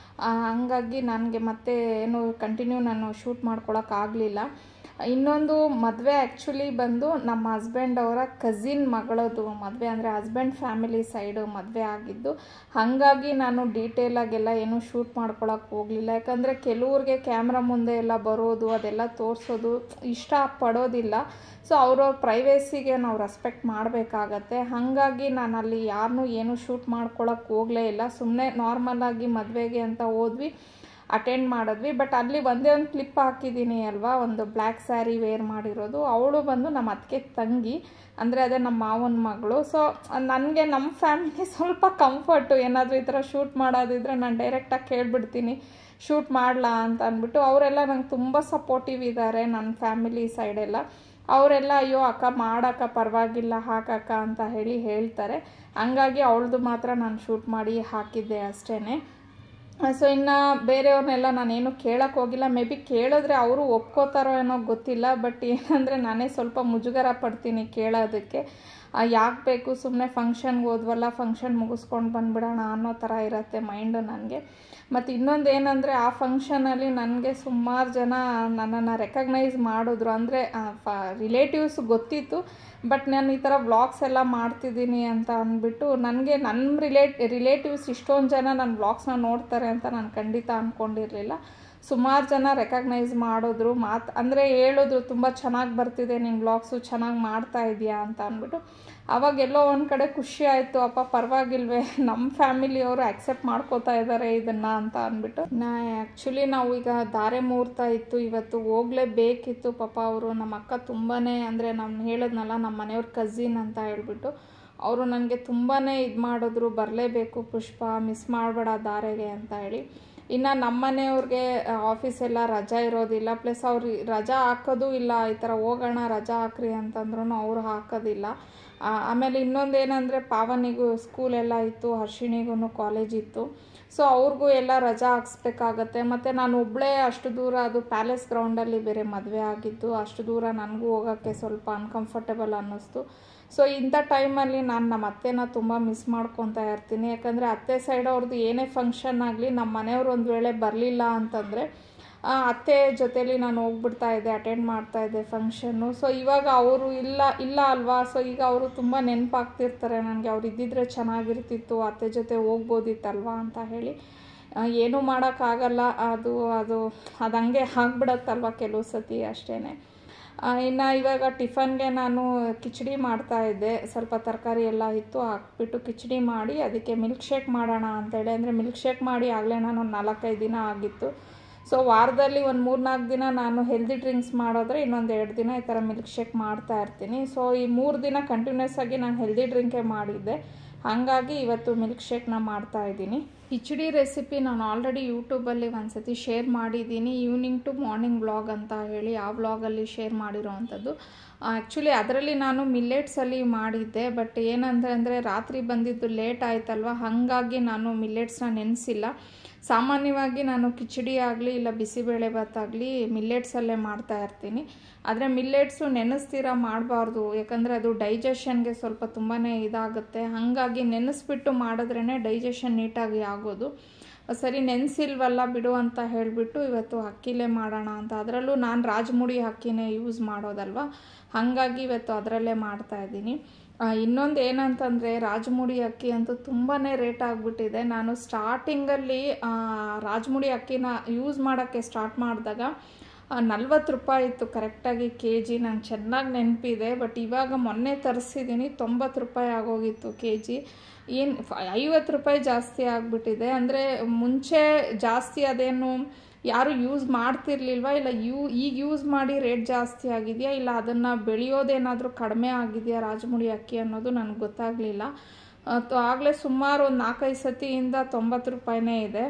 ಹಂಗಾಗಿ ನನಗೆ ಮತ್ತೆ ಏನು ಕಂಟಿನ್ಯೂ ನಾನು ಶೂಟ್ ಮಾಡ್ಕೊಳಕ್ಕಾಗಲಿಲ್ಲ ಇನ್ನೊಂದು ಮದುವೆ ಆ್ಯಕ್ಚುಲಿ ಬಂದು ನಮ್ಮ ಹಸ್ಬೆಂಡ್ ಅವರ ಕಝಿನ್ ಮಗಳದು ಮದುವೆ ಅಂದರೆ ಹಸ್ಬೆಂಡ್ ಫ್ಯಾಮಿಲಿ ಸೈಡು ಮದುವೆ ಆಗಿದ್ದು ಹಾಗಾಗಿ ನಾನು ಡೀಟೇಲಾಗೆಲ್ಲ ಏನೂ ಶೂಟ್ ಮಾಡ್ಕೊಳಕ್ಕೆ ಹೋಗಲಿಲ್ಲ ಯಾಕಂದರೆ ಕೆಲವ್ರಿಗೆ ಕ್ಯಾಮ್ರಾ ಮುಂದೆ ಎಲ್ಲ ಬರೋದು ಅದೆಲ್ಲ ತೋರಿಸೋದು ಇಷ್ಟ ಪಡೋದಿಲ್ಲ ಸೊ ಅವ್ರವ್ರ ಪ್ರೈವೇಸಿಗೆ ನಾವು ರೆಸ್ಪೆಕ್ಟ್ ಮಾಡಬೇಕಾಗತ್ತೆ ಹಾಗಾಗಿ ನಾನು ಅಲ್ಲಿ ಯಾರನ್ನೂ ಏನೂ ಶೂಟ್ ಮಾಡ್ಕೊಳಕ್ಕೆ ಹೋಗಲೇ ಇಲ್ಲ ಸುಮ್ಮನೆ ನಾರ್ಮಲಾಗಿ ಮದುವೆಗೆ ಅಂತ ಹೋದ್ವಿ ಅಟೆಂಡ್ ಮಾಡಿದ್ವಿ ಬಟ್ ಅಲ್ಲಿ ಒಂದೇ ಒಂದು ಕ್ಲಿಪ್ ಹಾಕಿದ್ದೀನಿ ಅಲ್ವಾ ಒಂದು ಬ್ಲ್ಯಾಕ್ ಸ್ಯಾರಿ ವೇರ್ ಮಾಡಿರೋದು ಅವಳು ಬಂದು ನಮ್ಮ ಅತ್ತಿಗೆ ತಂಗಿ ಅಂದರೆ ಅದೇ ನಮ್ಮ ಮಾವನ ಮಗಳು ಸೊ ನನಗೆ ನಮ್ಮ ಫ್ಯಾಮಿಲಿ ಸ್ವಲ್ಪ ಕಂಫರ್ಟು ಏನಾದರೂ ಈ ಥರ ಶೂಟ್ ಮಾಡೋದಿದ್ರೆ ನಾನು ಡೈರೆಕ್ಟಾಗಿ ಕೇಳಿಬಿಡ್ತೀನಿ ಶೂಟ್ ಮಾಡಲಾ ಅಂತ ಅಂದ್ಬಿಟ್ಟು ಅವರೆಲ್ಲ ನಂಗೆ ತುಂಬ ಸಪೋರ್ಟಿವ್ ಇದ್ದಾರೆ ನನ್ನ ಫ್ಯಾಮಿಲಿ ಸೈಡೆಲ್ಲ ಅವರೆಲ್ಲ ಅಯ್ಯೋ ಅಕ್ಕ ಮಾಡಕ್ಕ ಪರವಾಗಿಲ್ಲ ಹಾಕಕ್ಕ ಅಂತ ಹೇಳಿ ಹೇಳ್ತಾರೆ ಹಂಗಾಗಿ ಅವಳದು ಮಾತ್ರ ನಾನು ಶೂಟ್ ಮಾಡಿ ಹಾಕಿದ್ದೆ ಅಷ್ಟೇ ಸೊ ಇನ್ನು ಬೇರೆಯವ್ರನ್ನೆಲ್ಲ ನಾನೇನು ಕೇಳಕ್ಕೆ ಹೋಗಿಲ್ಲ ಮೇ ಬಿ ಕೇಳಿದ್ರೆ ಅವರು ಒಪ್ಕೋತಾರೋ ಏನೋ ಗೊತ್ತಿಲ್ಲ ಬಟ್ ಏನಂದರೆ ನಾನೇ ಸ್ವಲ್ಪ ಮುಜುಗರ ಪಡ್ತೀನಿ ಕೇಳೋದಕ್ಕೆ ಯಾಕೆ ಬೇಕು ಸುಮ್ಮನೆ ಫಂಕ್ಷನ್ಗೆ ಹೋದ್ವಲ್ಲ ಫಂಕ್ಷನ್ ಮುಗಿಸ್ಕೊಂಡು ಬಂದ್ಬಿಡೋಣ ಅನ್ನೋ ಥರ ಇರುತ್ತೆ ಮೈಂಡು ನನಗೆ ಮತ್ತು ಇನ್ನೊಂದು ಏನಂದರೆ ಆ ಫಂಕ್ಷನಲ್ಲಿ ನನಗೆ ಸುಮಾರು ಜನ ನನ್ನನ್ನು ರೆಕಗ್ನೈಸ್ ಮಾಡಿದ್ರು ಅಂದರೆ ಫ ರಿಲೇಟಿವ್ಸ್ ಗೊತ್ತಿತ್ತು ಬಟ್ ನಾನು ಈ ಥರ ವ್ಲಾಗ್ಸ್ ಎಲ್ಲ ಮಾಡ್ತಿದ್ದೀನಿ ಅಂತ ಅಂದ್ಬಿಟ್ಟು ನನಗೆ ನನ್ನ ರಿಲೇಟ್ ರಿಲೇಟಿವ್ಸ್ ಇಷ್ಟೊಂದು ಜನ ನನ್ನ ವ್ಲಾಗ್ಸ್ನ ನೋಡ್ತಾರೆ ಅಂತ ನಾನು ಖಂಡಿತ ಅಂದ್ಕೊಂಡಿರಲಿಲ್ಲ ಸುಮಾರು ಜನ ರೆಕಗ್ನೈಸ್ ಮಾಡಿದ್ರು ಮಾತು ಅಂದರೆ ಹೇಳಿದ್ರು ತುಂಬ ಚೆನ್ನಾಗಿ ಬರ್ತಿದೆ ನಿನ್ನ ವ್ಲಾಗ್ಸು ಚೆನ್ನಾಗಿ ಮಾಡ್ತಾ ಇದೆಯಾ ಅಂತ ಅಂದ್ಬಿಟ್ಟು ಅವಾಗ ಎಲ್ಲೋ ಒಂದು ಕಡೆ ಖುಷಿ ಆಯಿತು ಅಪ್ಪ ಪರವಾಗಿಲ್ವೇ ನಮ್ಮ ಫ್ಯಾಮಿಲಿಯವರು ಆ್ಯಕ್ಸೆಪ್ಟ್ ಮಾಡ್ಕೋತಾ ಇದ್ದಾರೆ ಇದನ್ನು ಅಂತ ಅಂದ್ಬಿಟ್ಟು ನಾ ಆ್ಯಕ್ಚುಲಿ ನಾವು ಈಗ ಧಾರೆ ಮುಹೂರ್ತ ಇತ್ತು ಇವತ್ತು ಹೋಗಲೇಬೇಕಿತ್ತು ಪಾಪ ಅವರು ನಮ್ಮ ಅಕ್ಕ ತುಂಬಾ ಅಂದರೆ ನಾನು ಹೇಳಿದ್ನಲ್ಲ ನಮ್ಮ ಮನೆಯವ್ರ ಕಝಿನ್ ಅಂತ ಹೇಳ್ಬಿಟ್ಟು ಅವರು ನನಗೆ ತುಂಬಾ ಇದು ಮಾಡಿದ್ರು ಬರಲೇಬೇಕು ಪುಷ್ಪ ಮಿಸ್ ಮಾಡಬೇಡ ಧಾರೆಗೆ ಅಂತ ಹೇಳಿ ಇನ್ನು ನಮ್ಮ ಮನೆಯವ್ರಿಗೆ ಆಫೀಸ್ ಎಲ್ಲ ರಜಾ ಇರೋದಿಲ್ಲ ಪ್ಲಸ್ ಅವ್ರು ರಜಾ ಹಾಕೋದು ಇಲ್ಲ ಈ ಥರ ಹೋಗೋಣ ರಜಾ ಹಾಕ್ರಿ ಅಂತಂದ್ರೂ ಅವ್ರು ಹಾಕೋದಿಲ್ಲ ಆಮೇಲೆ ಇನ್ನೊಂದು ಏನಂದರೆ ಪಾವನಿಗೂ ಸ್ಕೂಲೆಲ್ಲ ಇತ್ತು ಹರ್ಷಿಣಿಗೂ ಕಾಲೇಜ್ ಇತ್ತು ಸೊ ಅವ್ರಿಗೂ ಎಲ್ಲ ರಜಾ ಹಾಕ್ಸ್ಬೇಕಾಗತ್ತೆ ಮತ್ತು ನಾನು ಒಬ್ಬಳೇ ಅಷ್ಟು ದೂರ ಅದು ಪ್ಯಾಲೇಸ್ ಗ್ರೌಂಡಲ್ಲಿ ಬೇರೆ ಮದುವೆ ಆಗಿದ್ದು ಅಷ್ಟು ದೂರ ನನಗೂ ಹೋಗೋಕ್ಕೆ ಸ್ವಲ್ಪ ಅನ್ಕಂಫರ್ಟೇಬಲ್ ಅನ್ನಿಸ್ತು ಸೊ ಇಂಥ ಟೈಮಲ್ಲಿ ನಾನು ನಮ್ಮ ಅತ್ತೆನ ತುಂಬ ಮಿಸ್ ಮಾಡ್ಕೊತಾ ಇರ್ತೀನಿ ಯಾಕಂದರೆ ಅತ್ತೆ ಸೈಡ್ ಅವ್ರದ್ದು ಏನೇ ಫಂಕ್ಷನ್ ಆಗಲಿ ನಮ್ಮ ಮನೆಯವ್ರು ಒಂದು ವೇಳೆ ಬರಲಿಲ್ಲ ಅಂತಂದರೆ ಅತ್ತೆ ಜೊತೇಲಿ ನಾನು ಹೋಗ್ಬಿಡ್ತಾ ಇದ್ದೆ ಅಟೆಂಡ್ ಮಾಡ್ತಾ ಇದ್ದೆ ಫಂಕ್ಷನ್ನು ಸೊ ಇವಾಗ ಅವರು ಇಲ್ಲ ಇಲ್ಲ ಅಲ್ವಾ ಸೊ ಈಗ ಅವರು ತುಂಬ ನೆನಪಾಗ್ತಿರ್ತಾರೆ ನನಗೆ ಅವ್ರು ಇದ್ದಿದ್ರೆ ಚೆನ್ನಾಗಿರ್ತಿತ್ತು ಅತ್ತೆ ಜೊತೆ ಹೋಗ್ಬೋದಿತ್ತಲ್ವಾ ಅಂತ ಹೇಳಿ ಏನೂ ಮಾಡೋಕ್ಕಾಗಲ್ಲ ಅದು ಅದು ಅದು ಹಂಗೆ ಆಗ್ಬಿಡತ್ತಲ್ವ ಕೆಲವು ಸತಿ ಅಷ್ಟೇ ಇನ್ನು ಇವಾಗ ಟಿಫನ್ಗೆ ನಾನು ಕಿಚಡಿ ಮಾಡ್ತಾ ಇದ್ದೆ ಸ್ವಲ್ಪ ತರಕಾರಿ ಎಲ್ಲ ಇತ್ತು ಹಾಕ್ಬಿಟ್ಟು ಕಿಚಡಿ ಮಾಡಿ ಅದಕ್ಕೆ ಮಿಲ್ಕ್ ಶೇಕ್ ಮಾಡೋಣ ಅಂತೇಳಿ ಅಂದರೆ ಮಿಲ್ಕ್ ಶೇಕ್ ಮಾಡಿ ಆಗಲೇ ನಾನು ಒಂದು ನಾಲ್ಕೈದು ದಿನ ಆಗಿತ್ತು ಸೊ ವಾರದಲ್ಲಿ ಒಂದು ಮೂರು ನಾಲ್ಕು ದಿನ ನಾನು ಹೆಲ್ದಿ ಡ್ರಿಂಕ್ಸ್ ಮಾಡೋದ್ರೆ ಇನ್ನೊಂದು ಎರಡು ದಿನ ಈ ಥರ ಮಿಲ್ಕ್ ಶೇಕ್ ಮಾಡ್ತಾ ಇರ್ತೀನಿ ಸೊ ಈ ಮೂರು ದಿನ ಕಂಟಿನ್ಯೂಸ್ ಆಗಿ ನಾನು ಹೆಲ್ದಿ ಡ್ರಿಂಕೇ ಮಾಡಿದ್ದೆ ಹಾಗಾಗಿ ಇವತ್ತು ಮಿಲ್ಕ್ ಶೇಕ್ನ ಮಾಡ್ತಾ ಇದ್ದೀನಿ ಕಿಚಡಿ ರೆಸಿಪಿ ನಾನು ಆಲ್ರೆಡಿ ಯೂಟ್ಯೂಬಲ್ಲಿ ಒಂದು ಸತಿ ಶೇರ್ ಮಾಡಿದ್ದೀನಿ ಈವ್ನಿಂಗ್ ಟು ಮಾರ್ನಿಂಗ್ ವ್ಲಾಗ್ ಅಂತ ಹೇಳಿ ಆ ವ್ಲಾಗಲ್ಲಿ ಶೇರ್ ಮಾಡಿರೋ ಅಂಥದ್ದು ಆ್ಯಕ್ಚುಲಿ ಅದರಲ್ಲಿ ನಾನು ಮಿಲ್ಲೆಟ್ಸಲ್ಲಿ ಮಾಡಿದ್ದೆ ಬಟ್ ಏನಂದರೆ ಅಂದರೆ ರಾತ್ರಿ ಬಂದಿದ್ದು ಲೇಟ್ ಆಯ್ತಲ್ವ ಹಾಗಾಗಿ ನಾನು ಮಿಲ್ಲೆಟ್ಸ್ನ ನೆನೆಸಿಲ್ಲ ಸಾಮಾನ್ಯವಾಗಿ ನಾನು ಕಿಚಡಿ ಆಗಲಿ ಇಲ್ಲ ಬಿಸಿಬೇಳೆ ಭಾತ್ ಆಗಲಿ ಮಿಲ್ಲೆಟ್ಸಲ್ಲೇ ಮಾಡ್ತಾ ಇರ್ತೀನಿ ಆದರೆ ಮಿಲ್ಲೆಟ್ಸು ನೆನೆಸ್ತೀರ ಮಾಡಬಾರ್ದು ಯಾಕಂದರೆ ಅದು ಡೈಜೆಷನ್ಗೆ ಸ್ವಲ್ಪ ತುಂಬಾ ಇದಾಗುತ್ತೆ ಹಾಗಾಗಿ ನೆನೆಸ್ಬಿಟ್ಟು ಮಾಡಿದ್ರೇ ಡೈಜೆಷನ್ ನೀಟಾಗಿ ಆಗೋದು ಸರಿ ನೆನೆಸಿಲ್ವಲ್ಲ ಬಿಡು ಅಂತ ಹೇಳಿಬಿಟ್ಟು ಇವತ್ತು ಅಕ್ಕಿಲೇ ಮಾಡೋಣ ಅಂತ ಅದರಲ್ಲೂ ನಾನು ರಾಜಮುಡಿ ಅಕ್ಕಿನೇ ಯೂಸ್ ಮಾಡೋದಲ್ವ ಹಾಗಾಗಿ ಇವತ್ತು ಅದರಲ್ಲೇ ಮಾಡ್ತಾಯಿದ್ದೀನಿ ಇನ್ನೊಂದು ಏನಂತಂದರೆ ರಾಜಮುಡಿ ಅಕ್ಕಿ ಅಂತೂ ತುಂಬಾ ರೇಟ್ ಆಗಿಬಿಟ್ಟಿದೆ ನಾನು ಸ್ಟಾರ್ಟಿಂಗಲ್ಲಿ ರಾಜಮುಡಿ ಅಕ್ಕಿನ ಯೂಸ್ ಮಾಡೋಕ್ಕೆ ಸ್ಟಾರ್ಟ್ ಮಾಡಿದಾಗ ನಲ್ವತ್ತು ರೂಪಾಯಿ ಇತ್ತು ಕರೆಕ್ಟಾಗಿ ಕೆ ಜಿ ನಂಗೆ ಚೆನ್ನಾಗಿ ನೆನಪಿದೆ ಬಟ್ ಇವಾಗ ಮೊನ್ನೆ ತರಿಸಿದ್ದೀನಿ ತೊಂಬತ್ತು ರೂಪಾಯಿ ಆಗೋಗಿತ್ತು ಕೆ ಜಿ ಏನು ಐವತ್ತು ರೂಪಾಯಿ ಜಾಸ್ತಿ ಆಗಿಬಿಟ್ಟಿದೆ ಅಂದರೆ ಮುಂಚೆ ಜಾಸ್ತಿ ಅದೇನು ಯಾರು ಯೂಸ್ ಮಾಡ್ತಿರ್ಲಿಲ್ವ ಇಲ್ಲ ಯೂ ಈಗ ಯೂಸ್ ಮಾಡಿ ರೇಟ್ ಜಾಸ್ತಿ ಆಗಿದೆಯಾ ಇಲ್ಲ ಅದನ್ನು ಬೆಳೆಯೋದೇನಾದರೂ ಕಡಿಮೆ ಆಗಿದೆಯಾ ರಾಜಮುಡಿ ಅಕ್ಕಿ ಅನ್ನೋದು ನನಗೆ ಗೊತ್ತಾಗಲಿಲ್ಲ ಆಗಲೇ ಸುಮಾರು ಒಂದು ನಾಲ್ಕೈದು ಸತಿಯಿಂದ ತೊಂಬತ್ತು ರೂಪಾಯಿನೇ ಇದೆ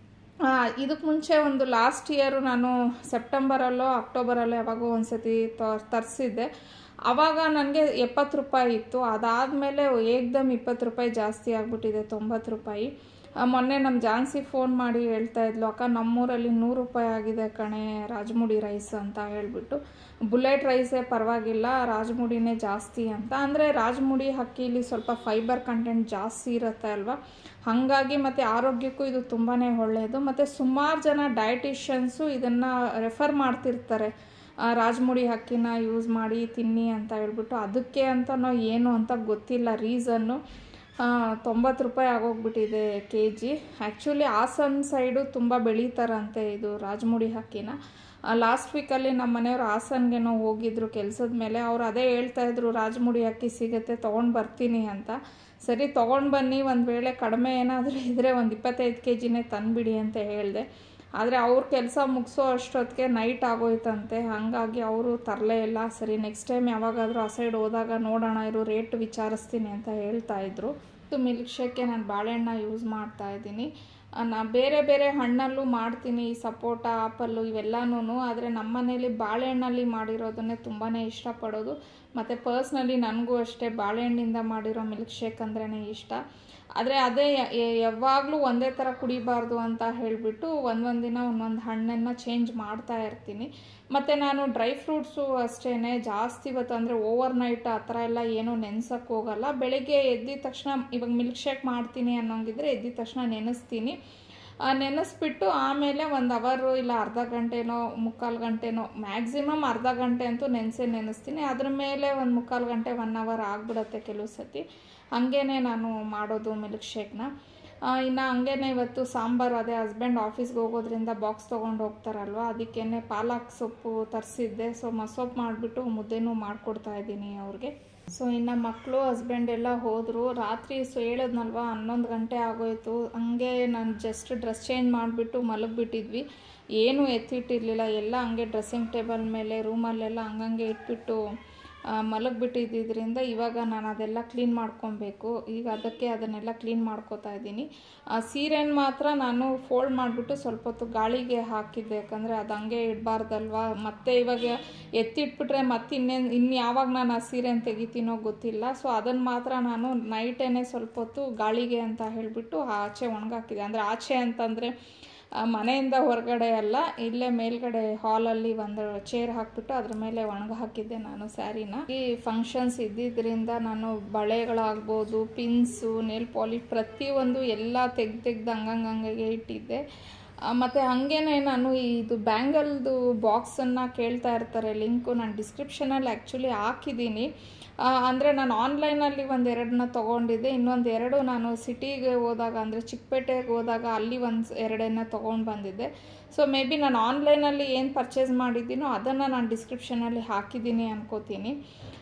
ಇದಕ್ಕೆ ಮುಂಚೆ ಒಂದು ಲಾಸ್ಟ್ ಇಯರು ನಾನು ಸೆಪ್ಟೆಂಬರಲ್ಲೋ ಅಕ್ಟೋಬರಲ್ಲೋ ಯಾವಾಗೋ ಒಂದು ಸತಿ ತರಿಸಿದ್ದೆ ಆವಾಗ ನನಗೆ ಎಪ್ಪತ್ತು ರೂಪಾಯಿ ಇತ್ತು ಅದಾದಮೇಲೆ ಏಕ್ದಮ್ ಇಪ್ಪತ್ತು ರೂಪಾಯಿ ಜಾಸ್ತಿ ಆಗಿಬಿಟ್ಟಿದೆ ತೊಂಬತ್ತು ರೂಪಾಯಿ ಮೊನ್ನೆ ನಮ್ಮ ಜಾನ್ಸಿ ಫೋನ್ ಮಾಡಿ ಹೇಳ್ತಾ ಇದ್ಲು ಅಕ್ಕ ನಮ್ಮೂರಲ್ಲಿ ನೂರು ರೂಪಾಯಿ ಆಗಿದೆ ಕಣೆ ರಾಜಮುಡಿ ರೈಸ್ ಅಂತ ಹೇಳಿಬಿಟ್ಟು ಬುಲೆಟ್ ರೈಸೇ ಪರವಾಗಿಲ್ಲ ರಾಜಮುಡಿನೇ ಜಾಸ್ತಿ ಅಂತ ಅಂದರೆ ರಾಜಮುಡಿ ಅಕ್ಕಿಲಿ ಸ್ವಲ್ಪ ಫೈಬರ್ ಕಂಟೆಂಟ್ ಜಾಸ್ತಿ ಇರುತ್ತೆ ಅಲ್ವಾ ಹಾಗಾಗಿ ಮತ್ತು ಆರೋಗ್ಯಕ್ಕೂ ಇದು ತುಂಬಾ ಒಳ್ಳೆಯದು ಮತ್ತು ಸುಮಾರು ಜನ ಡಯಟಿಷಿಯನ್ಸು ಇದನ್ನು ರೆಫರ್ ಮಾಡ್ತಿರ್ತಾರೆ ರಾಜಮುಡಿ ಅಕ್ಕಿನ ಯೂಸ್ ಮಾಡಿ ತಿನ್ನಿ ಅಂತ ಹೇಳ್ಬಿಟ್ಟು ಅದಕ್ಕೆ ಅಂತನೋ ಏನು ಅಂತ ಗೊತ್ತಿಲ್ಲ ರೀಸನ್ನು ತೊಂಬತ್ತು ರೂಪಾಯಿ ಆಗೋಗ್ಬಿಟ್ಟಿದೆ K G actually Hassan side ತುಂಬ ಬೆಳೀತಾರಂತೆ ಇದು ರಾಜಮುಡಿ ಅಕ್ಕಿನ ಲಾಸ್ಟ್ ವೀಕಲ್ಲಿ ನಮ್ಮ ಮನೆಯವರು ಹಾಸನ್ಗೇನೋ ಹೋಗಿದ್ರು ಕೆಲಸದ ಮೇಲೆ ಅವ್ರು ಅದೇ ಹೇಳ್ತಾಯಿದ್ರು ರಾಜಮುಡಿ ಅಕ್ಕಿ ಸಿಗುತ್ತೆ ತೊಗೊಂಡು ಬರ್ತೀನಿ ಅಂತ ಸರಿ ತೊಗೊಂಡು ಬನ್ನಿ ಒಂದು ವೇಳೆ ಕಡಿಮೆ ಏನಾದರೂ ಇದ್ದರೆ ಒಂದು ಇಪ್ಪತ್ತೈದು ಕೆ ಜಿನೇ ತಂದುಬಿಡಿ ಅಂತ ಹೇಳಿದೆ ಆದರೆ ಅವ್ರ ಕೆಲಸ ಮುಗಿಸೋ ಅಷ್ಟೊತ್ತಿಗೆ ನೈಟ್ ಆಗೋಯ್ತಂತೆ ಹಾಗಾಗಿ ಅವರು ತರಲೇ ಇಲ್ಲ ಸರಿ ನೆಕ್ಸ್ಟ್ ಟೈಮ್ ಯಾವಾಗಾದರೂ ಆ ಸೈಡ್ ಹೋದಾಗ ನೋಡೋಣ ಇರೋ ರೇಟ್ ವಿಚಾರಿಸ್ತೀನಿ ಅಂತ ಹೇಳ್ತಾ ಇದ್ರು ಮಿಲ್ಕ್ ಶೇಕ್ಗೆ ನಾನು ಬಾಳೆಹಣ್ಣ ಯೂಸ್ ಮಾಡ್ತಾ ಇದ್ದೀನಿ ನಾ ಬೇರೆ ಬೇರೆ ಹಣ್ಣಲ್ಲೂ ಮಾಡ್ತೀನಿ ಸಪೋಟ ಆಪಲ್ಲು ಇವೆಲ್ಲನೂ ಆದರೆ ನಮ್ಮ ಮನೇಲಿ ಬಾಳೆಹಣ್ಣಲ್ಲಿ ಮಾಡಿರೋದನ್ನೇ ತುಂಬಾ ಇಷ್ಟಪಡೋದು ಮತ್ತು ಪರ್ಸ್ನಲಿ ನನಗೂ ಅಷ್ಟೇ ಬಾಳೆಹಣ್ಣಿಂದ ಮಾಡಿರೋ ಮಿಲ್ಕ್ ಶೇಕ್ ಅಂದ್ರೇ ಇಷ್ಟ ಆದರೆ ಅದೇ ಯಾವಾಗಲೂ ಒಂದೇ ಥರ ಕುಡಿಬಾರ್ದು ಅಂತ ಹೇಳಿಬಿಟ್ಟು ಒಂದೊಂದು ದಿನ ಒಂದೊಂದು ಹಣ್ಣನ್ನು ಚೇಂಜ್ ಮಾಡ್ತಾ ಇರ್ತೀನಿ ಮತ್ತು ನಾನು ಡ್ರೈ ಫ್ರೂಟ್ಸು ಅಷ್ಟೇ ಜಾಸ್ತಿ ಇವತ್ತು ಅಂದರೆ ಓವರ್ ನೈಟ್ ಆ ಥರ ಎಲ್ಲ ಏನೂ ನೆನೆಸೋಕ್ಕೆ ಹೋಗಲ್ಲ ಬೆಳಗ್ಗೆ ಎದ್ದಿದ ತಕ್ಷಣ ಇವಾಗ ಮಿಲ್ಕ್ ಶೇಕ್ ಮಾಡ್ತೀನಿ ಅನ್ನೋಂಗಿದ್ರೆ ಎದ್ದಿದ ತಕ್ಷಣ ನೆನೆಸ್ತೀನಿ ನೆನೆಸ್ಬಿಟ್ಟು ಆಮೇಲೆ ಒಂದು ಅವರು ಇಲ್ಲ ಅರ್ಧ ಗಂಟೆನೋ ಮುಕ್ಕಾಲು ಗಂಟೆನೋ ಮ್ಯಾಕ್ಸಿಮಮ್ ಅರ್ಧ ಗಂಟೆ ಅಂತೂ ನೆನೆಸೇ ನೆನೆಸ್ತೀನಿ ಅದ್ರ ಮೇಲೆ ಒಂದು ಮುಕ್ಕಾಲು ಗಂಟೆ ಒನ್ ಅವರ್ ಆಗಿಬಿಡತ್ತೆ ಕೆಲವು ಸತಿ ಹಾಗೇ ನಾನು ಮಾಡೋದು ಮಿಲ್ಕ್ ಶೇಕ್ನ ಇನ್ನು ಹಂಗೇನೆ ಇವತ್ತು ಸಾಂಬಾರು ಅದೇ ಹಸ್ಬೆಂಡ್ ಆಫೀಸ್ಗೆ ಹೋಗೋದ್ರಿಂದ ಬಾಕ್ಸ್ ತೊಗೊಂಡು ಹೋಗ್ತಾರಲ್ವ ಅದಕ್ಕೇ ಪಾಲಕ್ ಸೊಪ್ಪು ತರಿಸಿದ್ದೆ ಸೊ ಮಸೊಪ್ಪು ಮಾಡಿಬಿಟ್ಟು ಮುದ್ದೆನೂ ಮಾಡಿಕೊಡ್ತಾ ಇದ್ದೀನಿ ಅವ್ರಿಗೆ ಸೊ ಇನ್ನು ಮಕ್ಕಳು ಹಸ್ಬೆಂಡ್ ಎಲ್ಲ ಹೋದರು ರಾತ್ರಿ ಸೊ ಹೇಳಿದ್ನಲ್ವ ಹನ್ನೊಂದು ಗಂಟೆ ಆಗೋಯ್ತು ಹಂಗೆ ನಾನು ಜಸ್ಟ್ ಡ್ರೆಸ್ ಚೇಂಜ್ ಮಾಡಿಬಿಟ್ಟು ಮಲಗಿಬಿಟ್ಟಿದ್ವಿ ಏನೂ ಎತ್ತಿಟ್ಟಿರಲಿಲ್ಲ ಎಲ್ಲ ಹಂಗೆ ಡ್ರೆಸ್ಸಿಂಗ್ ಟೇಬಲ್ ಮೇಲೆ ರೂಮಲ್ಲೆಲ್ಲ ಹಂಗಂಗೆ ಇಟ್ಬಿಟ್ಟು ಮಲಗಿಬಿಟ್ಟಿದ್ದರಿಂದ ಇವಾಗ ನಾನು ಅದೆಲ್ಲ ಕ್ಲೀನ್ ಮಾಡ್ಕೊಬೇಕು ಈಗ ಅದಕ್ಕೆ ಅದನ್ನೆಲ್ಲ ಕ್ಲೀನ್ ಮಾಡ್ಕೋತಾ ಇದ್ದೀನಿ ಸೀರೆನ ಮಾತ್ರ ನಾನು ಫೋಲ್ಡ್ ಮಾಡಿಬಿಟ್ಟು ಸ್ವಲ್ಪ ಹೊತ್ತು ಗಾಳಿಗೆ ಹಾಕಿದ್ದೆ ಯಾಕಂದರೆ ಅದು ಹಂಗೆ ಇಡಬಾರ್ದಲ್ವ ಮತ್ತೆ ಇವಾಗ ಎತ್ತಿಟ್ಬಿಟ್ರೆ ಮತ್ತೆ ಇನ್ನೇನು ಇನ್ನು ಯಾವಾಗ ನಾನು ಆ ಸೀರೆನ ತೆಗಿತೀನೋ ಗೊತ್ತಿಲ್ಲ ಸೊ ಅದನ್ನು ಮಾತ್ರ ನಾನು ನೈಟೇನೆ ಸ್ವಲ್ಪ ಹೊತ್ತು ಗಾಳಿಗೆ ಅಂತ ಹೇಳಿಬಿಟ್ಟು ಆಚೆ ಒಣಗಾಕಿದೆ ಅಂದರೆ ಆಚೆ ಅಂತಂದರೆ ಮನೆಯಿಂದ ಹೊರಗಡೆ ಅಲ್ಲ ಇಲ್ಲೇ ಮೇಲ್ಗಡೆ ಹಾಲಲ್ಲಿ ಒಂದು ಚೇರ್ ಹಾಕ್ಬಿಟ್ಟು ಅದ್ರ ಮೇಲೆ ಒಣಗ ಹಾಕಿದ್ದೆ ನಾನು ಸ್ಯಾರಿನ ಈ ಫಂಕ್ಷನ್ಸ್ ಇದ್ದಿದ್ದರಿಂದ ನಾನು ಬಳೆಗಳಾಗ್ಬೋದು ಪಿನ್ಸು ನೇಲ್ ಪಾಲಿಶ್ ಪ್ರತಿಯೊಂದು ಎಲ್ಲ ತೆಗ್ದು ತೆಗ್ದು ಹಂಗಂಗೆ ಇಟ್ಟಿದ್ದೆ ಮತ್ತು ಹಾಗೇನೆ ನಾನು ಇದು ಬ್ಯಾಂಗಲ್ದು ಬಾಕ್ಸನ್ನು ಕೇಳ್ತಾ ಇರ್ತಾರೆ ಲಿಂಕು ನಾನು ಡಿಸ್ಕ್ರಿಪ್ಷನಲ್ಲಿ ಆ್ಯಕ್ಚುಲಿ ಹಾಕಿದ್ದೀನಿ ಅಂದರೆ ನಾನು ಆನ್ಲೈನಲ್ಲಿ ಒಂದು ಎರಡನ್ನ ತೊಗೊಂಡಿದ್ದೆ ಇನ್ನೊಂದು ಎರಡು ನಾನು ಸಿಟಿಗೆ ಹೋದಾಗ ಅಂದರೆ ಚಿಕ್ಕಪೇಟೆಗೆ ಹೋದಾಗ ಅಲ್ಲಿ ಒಂದು ಎರಡನ್ನ ತೊಗೊಂಡು ಬಂದಿದ್ದೆ ಸೊ ಮೇ ಬಿ ನಾನು ಆನ್ಲೈನಲ್ಲಿ ಏನು ಪರ್ಚೇಸ್ ಮಾಡಿದ್ದೀನೋ ಅದನ್ನು ನಾನು ಡಿಸ್ಕ್ರಿಪ್ಷನಲ್ಲಿ ಹಾಕಿದ್ದೀನಿ ಅನ್ಕೋತೀನಿ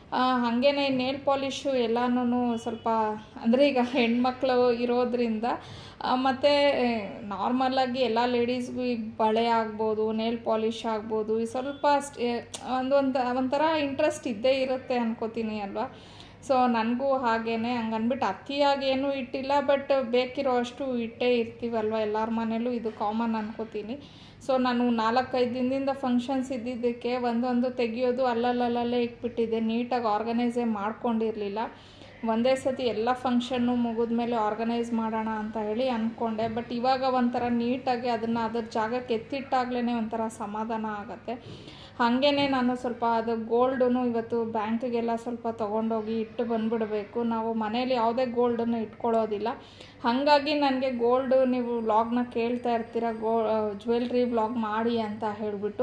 ಹಾಗೇ ನೇಲ್ ಪಾಲಿಶು ಎಲ್ಲನೂ ಸ್ವಲ್ಪ ಅಂದರೆ ಈಗ ಹೆಣ್ಮಕ್ಳು ಇರೋದ್ರಿಂದ ಮತ್ತು ನಾರ್ಮಲಾಗಿ ಎಲ್ಲ ಲೇಡೀಸ್ಗೂ ಈಗ ಬಳೆ ಆಗ್ಬೋದು ನೇಲ್ ಪಾಲಿಶ್ ಆಗ್ಬೋದು ಈ ಸ್ವಲ್ಪ ಒಂದು ಒಂದು ಒಂಥರ ಇಂಟ್ರೆಸ್ಟ್ ಇದ್ದೇ ಇರುತ್ತೆ ಅನ್ಕೋತೀನಿ ಅಲ್ವಾ ಸೊ ನನಗೂ ಹಾಗೇನೆ ಹಂಗನ್ಬಿಟ್ಟು ಅತಿಯಾಗಿ ಏನೂ ಇಟ್ಟಿಲ್ಲ ಬಟ್ ಬೇಕಿರೋ ಅಷ್ಟು ಇಟ್ಟೇ ಇರ್ತೀವಲ್ವ ಎಲ್ಲರ ಮನೇಲೂ ಇದು ಕಾಮನ್ ಅನ್ಕೋತೀನಿ ಸೊ ನಾನು ನಾಲ್ಕೈದು ದಿನದಿಂದ ಫಂಕ್ಷನ್ಸ್ ಇದ್ದಿದ್ದಕ್ಕೆ ಒಂದೊಂದು ತೆಗಿಯೋದು ಅಲ್ಲಲ್ಲಲ್ಲೇ ಇಟ್ಬಿಟ್ಟಿದ್ದೆ ನೀಟಾಗಿ ಆರ್ಗನೈಸೇ ಮಾಡ್ಕೊಂಡಿರಲಿಲ್ಲ ಒಂದೇ ಸತಿ ಎಲ್ಲ ಫಂಕ್ಷನ್ನು ಮುಗಿದ್ಮೇಲೆ ಆರ್ಗನೈಸ್ ಮಾಡೋಣ ಅಂತ ಹೇಳಿ ಅಂದ್ಕೊಂಡೆ ಬಟ್ ಇವಾಗ ಒಂಥರ ನೀಟಾಗಿ ಅದನ್ನು ಅದ್ರ ಜಾಗಕ್ಕೆ ಎತ್ತಿಟ್ಟಾಗ್ಲೇ ಒಂಥರ ಸಮಾಧಾನ ಆಗುತ್ತೆ ಹಾಗೇ ನಾನು ಸ್ವಲ್ಪ ಅದು ಗೋಲ್ಡೂ ಇವತ್ತು ಬ್ಯಾಂಕಿಗೆಲ್ಲ ಸ್ವಲ್ಪ ತೊಗೊಂಡೋಗಿ ಇಟ್ಟು ಬಂದುಬಿಡಬೇಕು ನಾವು ಮನೇಲಿ ಯಾವುದೇ ಗೋಲ್ಡನ್ನು ಇಟ್ಕೊಳ್ಳೋದಿಲ್ಲ ಹಾಗಾಗಿ ನನಗೆ ಗೋಲ್ಡು ನೀವು ವ್ಲಾಗ್ನ ಕೇಳ್ತಾ ಇರ್ತೀರ ಗೋ ಜ್ಯುವೆಲ್ರಿ ವ್ಲಾಗ್ ಮಾಡಿ ಅಂತ ಹೇಳಿಬಿಟ್ಟು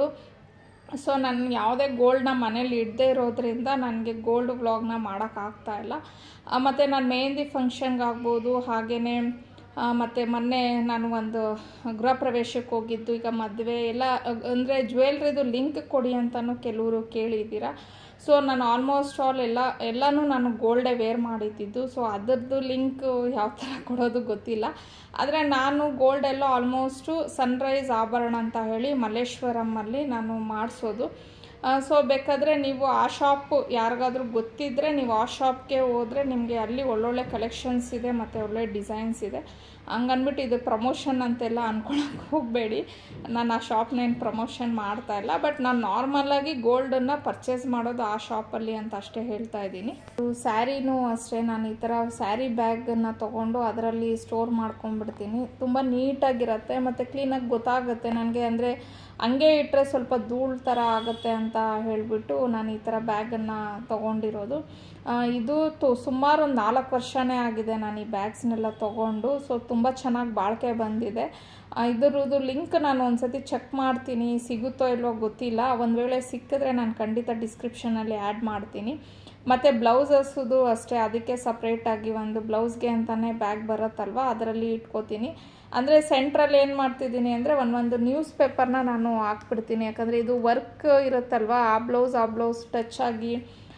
ಸೊ ನಾನು ಯಾವುದೇ ಗೋಲ್ಡ್ನ ಮನೇಲಿ ಇಡದೇ ಇರೋದ್ರಿಂದ ನನಗೆ ಗೋಲ್ಡ್ ವ್ಲಾಗ್ನ ಮಾಡೋಕ್ಕಾಗ್ತಾ ಇಲ್ಲ ಮತ್ತು ನಾನು ಮೆಹಂದಿ ಫಂಕ್ಷನ್ಗಾಗ್ಬೋದು ಹಾಗೆಯೇ ಮತ್ತು ಮೊನ್ನೆ ನಾನು ಒಂದು ಗೃಹ ಪ್ರವೇಶಕ್ಕೆ ಹೋಗಿದ್ದು ಈಗ ಮದುವೆ ಎಲ್ಲ ಅಂದರೆ ಜ್ಯುವೆಲ್ರಿದು ಲಿಂಕ್ ಕೊಡಿ ಅಂತಲೂ ಕೆಲವರು ಕೇಳಿದ್ದೀರಾ ಸೊ ನಾನು ಆಲ್ಮೋಸ್ಟ್ ಆಲ್ ಎಲ್ಲ ಎಲ್ಲನೂ ನಾನು ಗೋಲ್ಡೇ ವೇರ್ ಮಾಡಿದ್ದಿದ್ದು ಸೊ ಅದರದ್ದು ಲಿಂಕ್ ಯಾವ ಥರ ಕೊಡೋದು ಗೊತ್ತಿಲ್ಲ ಆದರೆ ನಾನು ಗೋಲ್ಡ್ ಎಲ್ಲ ಆಲ್ಮೋಸ್ಟು ಸನ್ರೈಸ್ ಆಭರಣ ಅಂತ ಹೇಳಿ ಮಲ್ಲೇಶ್ವರಮಲ್ಲಿ ನಾನು ಮಾಡಿಸೋದು ಸೊ ಬೇಕಾದರೆ ನೀವು ಆ ಶಾಪ್ ಯಾರಿಗಾದ್ರೂ ಗೊತ್ತಿದ್ದರೆ ನೀವು ಆ ಶಾಪ್ಗೆ ಹೋದರೆ ನಿಮಗೆ ಅಲ್ಲಿ ಒಳ್ಳೊಳ್ಳೆ ಕಲೆಕ್ಷನ್ಸ್ ಇದೆ ಮತ್ತು ಒಳ್ಳೆ ಡಿಸೈನ್ಸ್ ಇದೆ ಹಂಗನ್ಬಿಟ್ಟು ಇದು ಪ್ರಮೋಷನ್ ಅಂತೆಲ್ಲ ಅಂದ್ಕೊಳಕ್ಕೆ ಹೋಗಬೇಡಿ ನಾನು ಆ ಶಾಪ್ನೇನು ಪ್ರಮೋಷನ್ ಮಾಡ್ತಾ ಇಲ್ಲ ಬಟ್ ನಾನು ನಾರ್ಮಲಾಗಿ ಗೋಲ್ಡನ್ನು ಪರ್ಚೇಸ್ ಮಾಡೋದು ಆ ಶಾಪಲ್ಲಿ ಅಂತ ಅಷ್ಟೇ ಹೇಳ್ತಾ ಇದ್ದೀನಿ ಸ್ಯಾರಿನೂ ಅಷ್ಟೇ ನಾನು ಈ ಥರ ಸ್ಯಾರಿ ಬ್ಯಾಗನ್ನು ತೊಗೊಂಡು ಅದರಲ್ಲಿ ಸ್ಟೋರ್ ಮಾಡ್ಕೊಂಡ್ಬಿಡ್ತೀನಿ ತುಂಬ ನೀಟಾಗಿರುತ್ತೆ ಮತ್ತು ಕ್ಲೀನಾಗಿ ಗೊತ್ತಾಗುತ್ತೆ ನನಗೆ ಅಂದರೆ ಹಂಗೆ ಇಟ್ಟರೆ ಸ್ವಲ್ಪ ಧೂಳು ಥರ ಆಗುತ್ತೆ ಅಂತ ಹೇಳಿಬಿಟ್ಟು ನಾನು ಈ ಥರ ಬ್ಯಾಗನ್ನು ತೊಗೊಂಡಿರೋದು ಇದು ತು ಸುಮಾರು ಒಂದು ನಾಲ್ಕು ವರ್ಷನೇ ಆಗಿದೆ ನಾನು ಈ ಬ್ಯಾಗ್ಸ್ನೆಲ್ಲ ತೊಗೊಂಡು ಸೊ ತುಂಬ ಚೆನ್ನಾಗಿ ಬಾಳಿಕೆ ಬಂದಿದೆ ಇದರದ್ದು ಲಿಂಕ್ ನಾನು ಒಂದು ಸತಿ ಚೆಕ್ ಮಾಡ್ತೀನಿ ಸಿಗುತ್ತೋ ಇಲ್ವೋ ಗೊತ್ತಿಲ್ಲ ಒಂದು ವೇಳೆ ಸಿಕ್ಕಿದ್ರೆ ನಾನು ಖಂಡಿತ ಡಿಸ್ಕ್ರಿಪ್ಷನಲ್ಲಿ ಆ್ಯಡ್ ಮಾಡ್ತೀನಿ ಮತ್ತು ಬ್ಲೌಸಸ್ದು ಅಷ್ಟೇ ಅದಕ್ಕೆ ಸಪ್ರೇಟಾಗಿ ಒಂದು ಬ್ಲೌಸ್ಗೆ ಅಂತಲೇ ಬ್ಯಾಗ್ ಬರುತ್ತಲ್ವ ಅದರಲ್ಲಿ ಇಟ್ಕೋತೀನಿ ಅಂದರೆ ಸೆಂಟ್ರಲ್ಲಿ ಏನು ಮಾಡ್ತಿದ್ದೀನಿ ಅಂದರೆ ಒಂದೊಂದು ನ್ಯೂಸ್ ಪೇಪರ್ನ ನಾನು ಹಾಕ್ಬಿಡ್ತೀನಿ ಯಾಕಂದರೆ ಇದು ವರ್ಕ್ ಇರುತ್ತಲ್ವ ಆ ಬ್ಲೌಸ್ ಆ ಬ್ಲೌಸ್ ಟಚ್ ಆಗಿ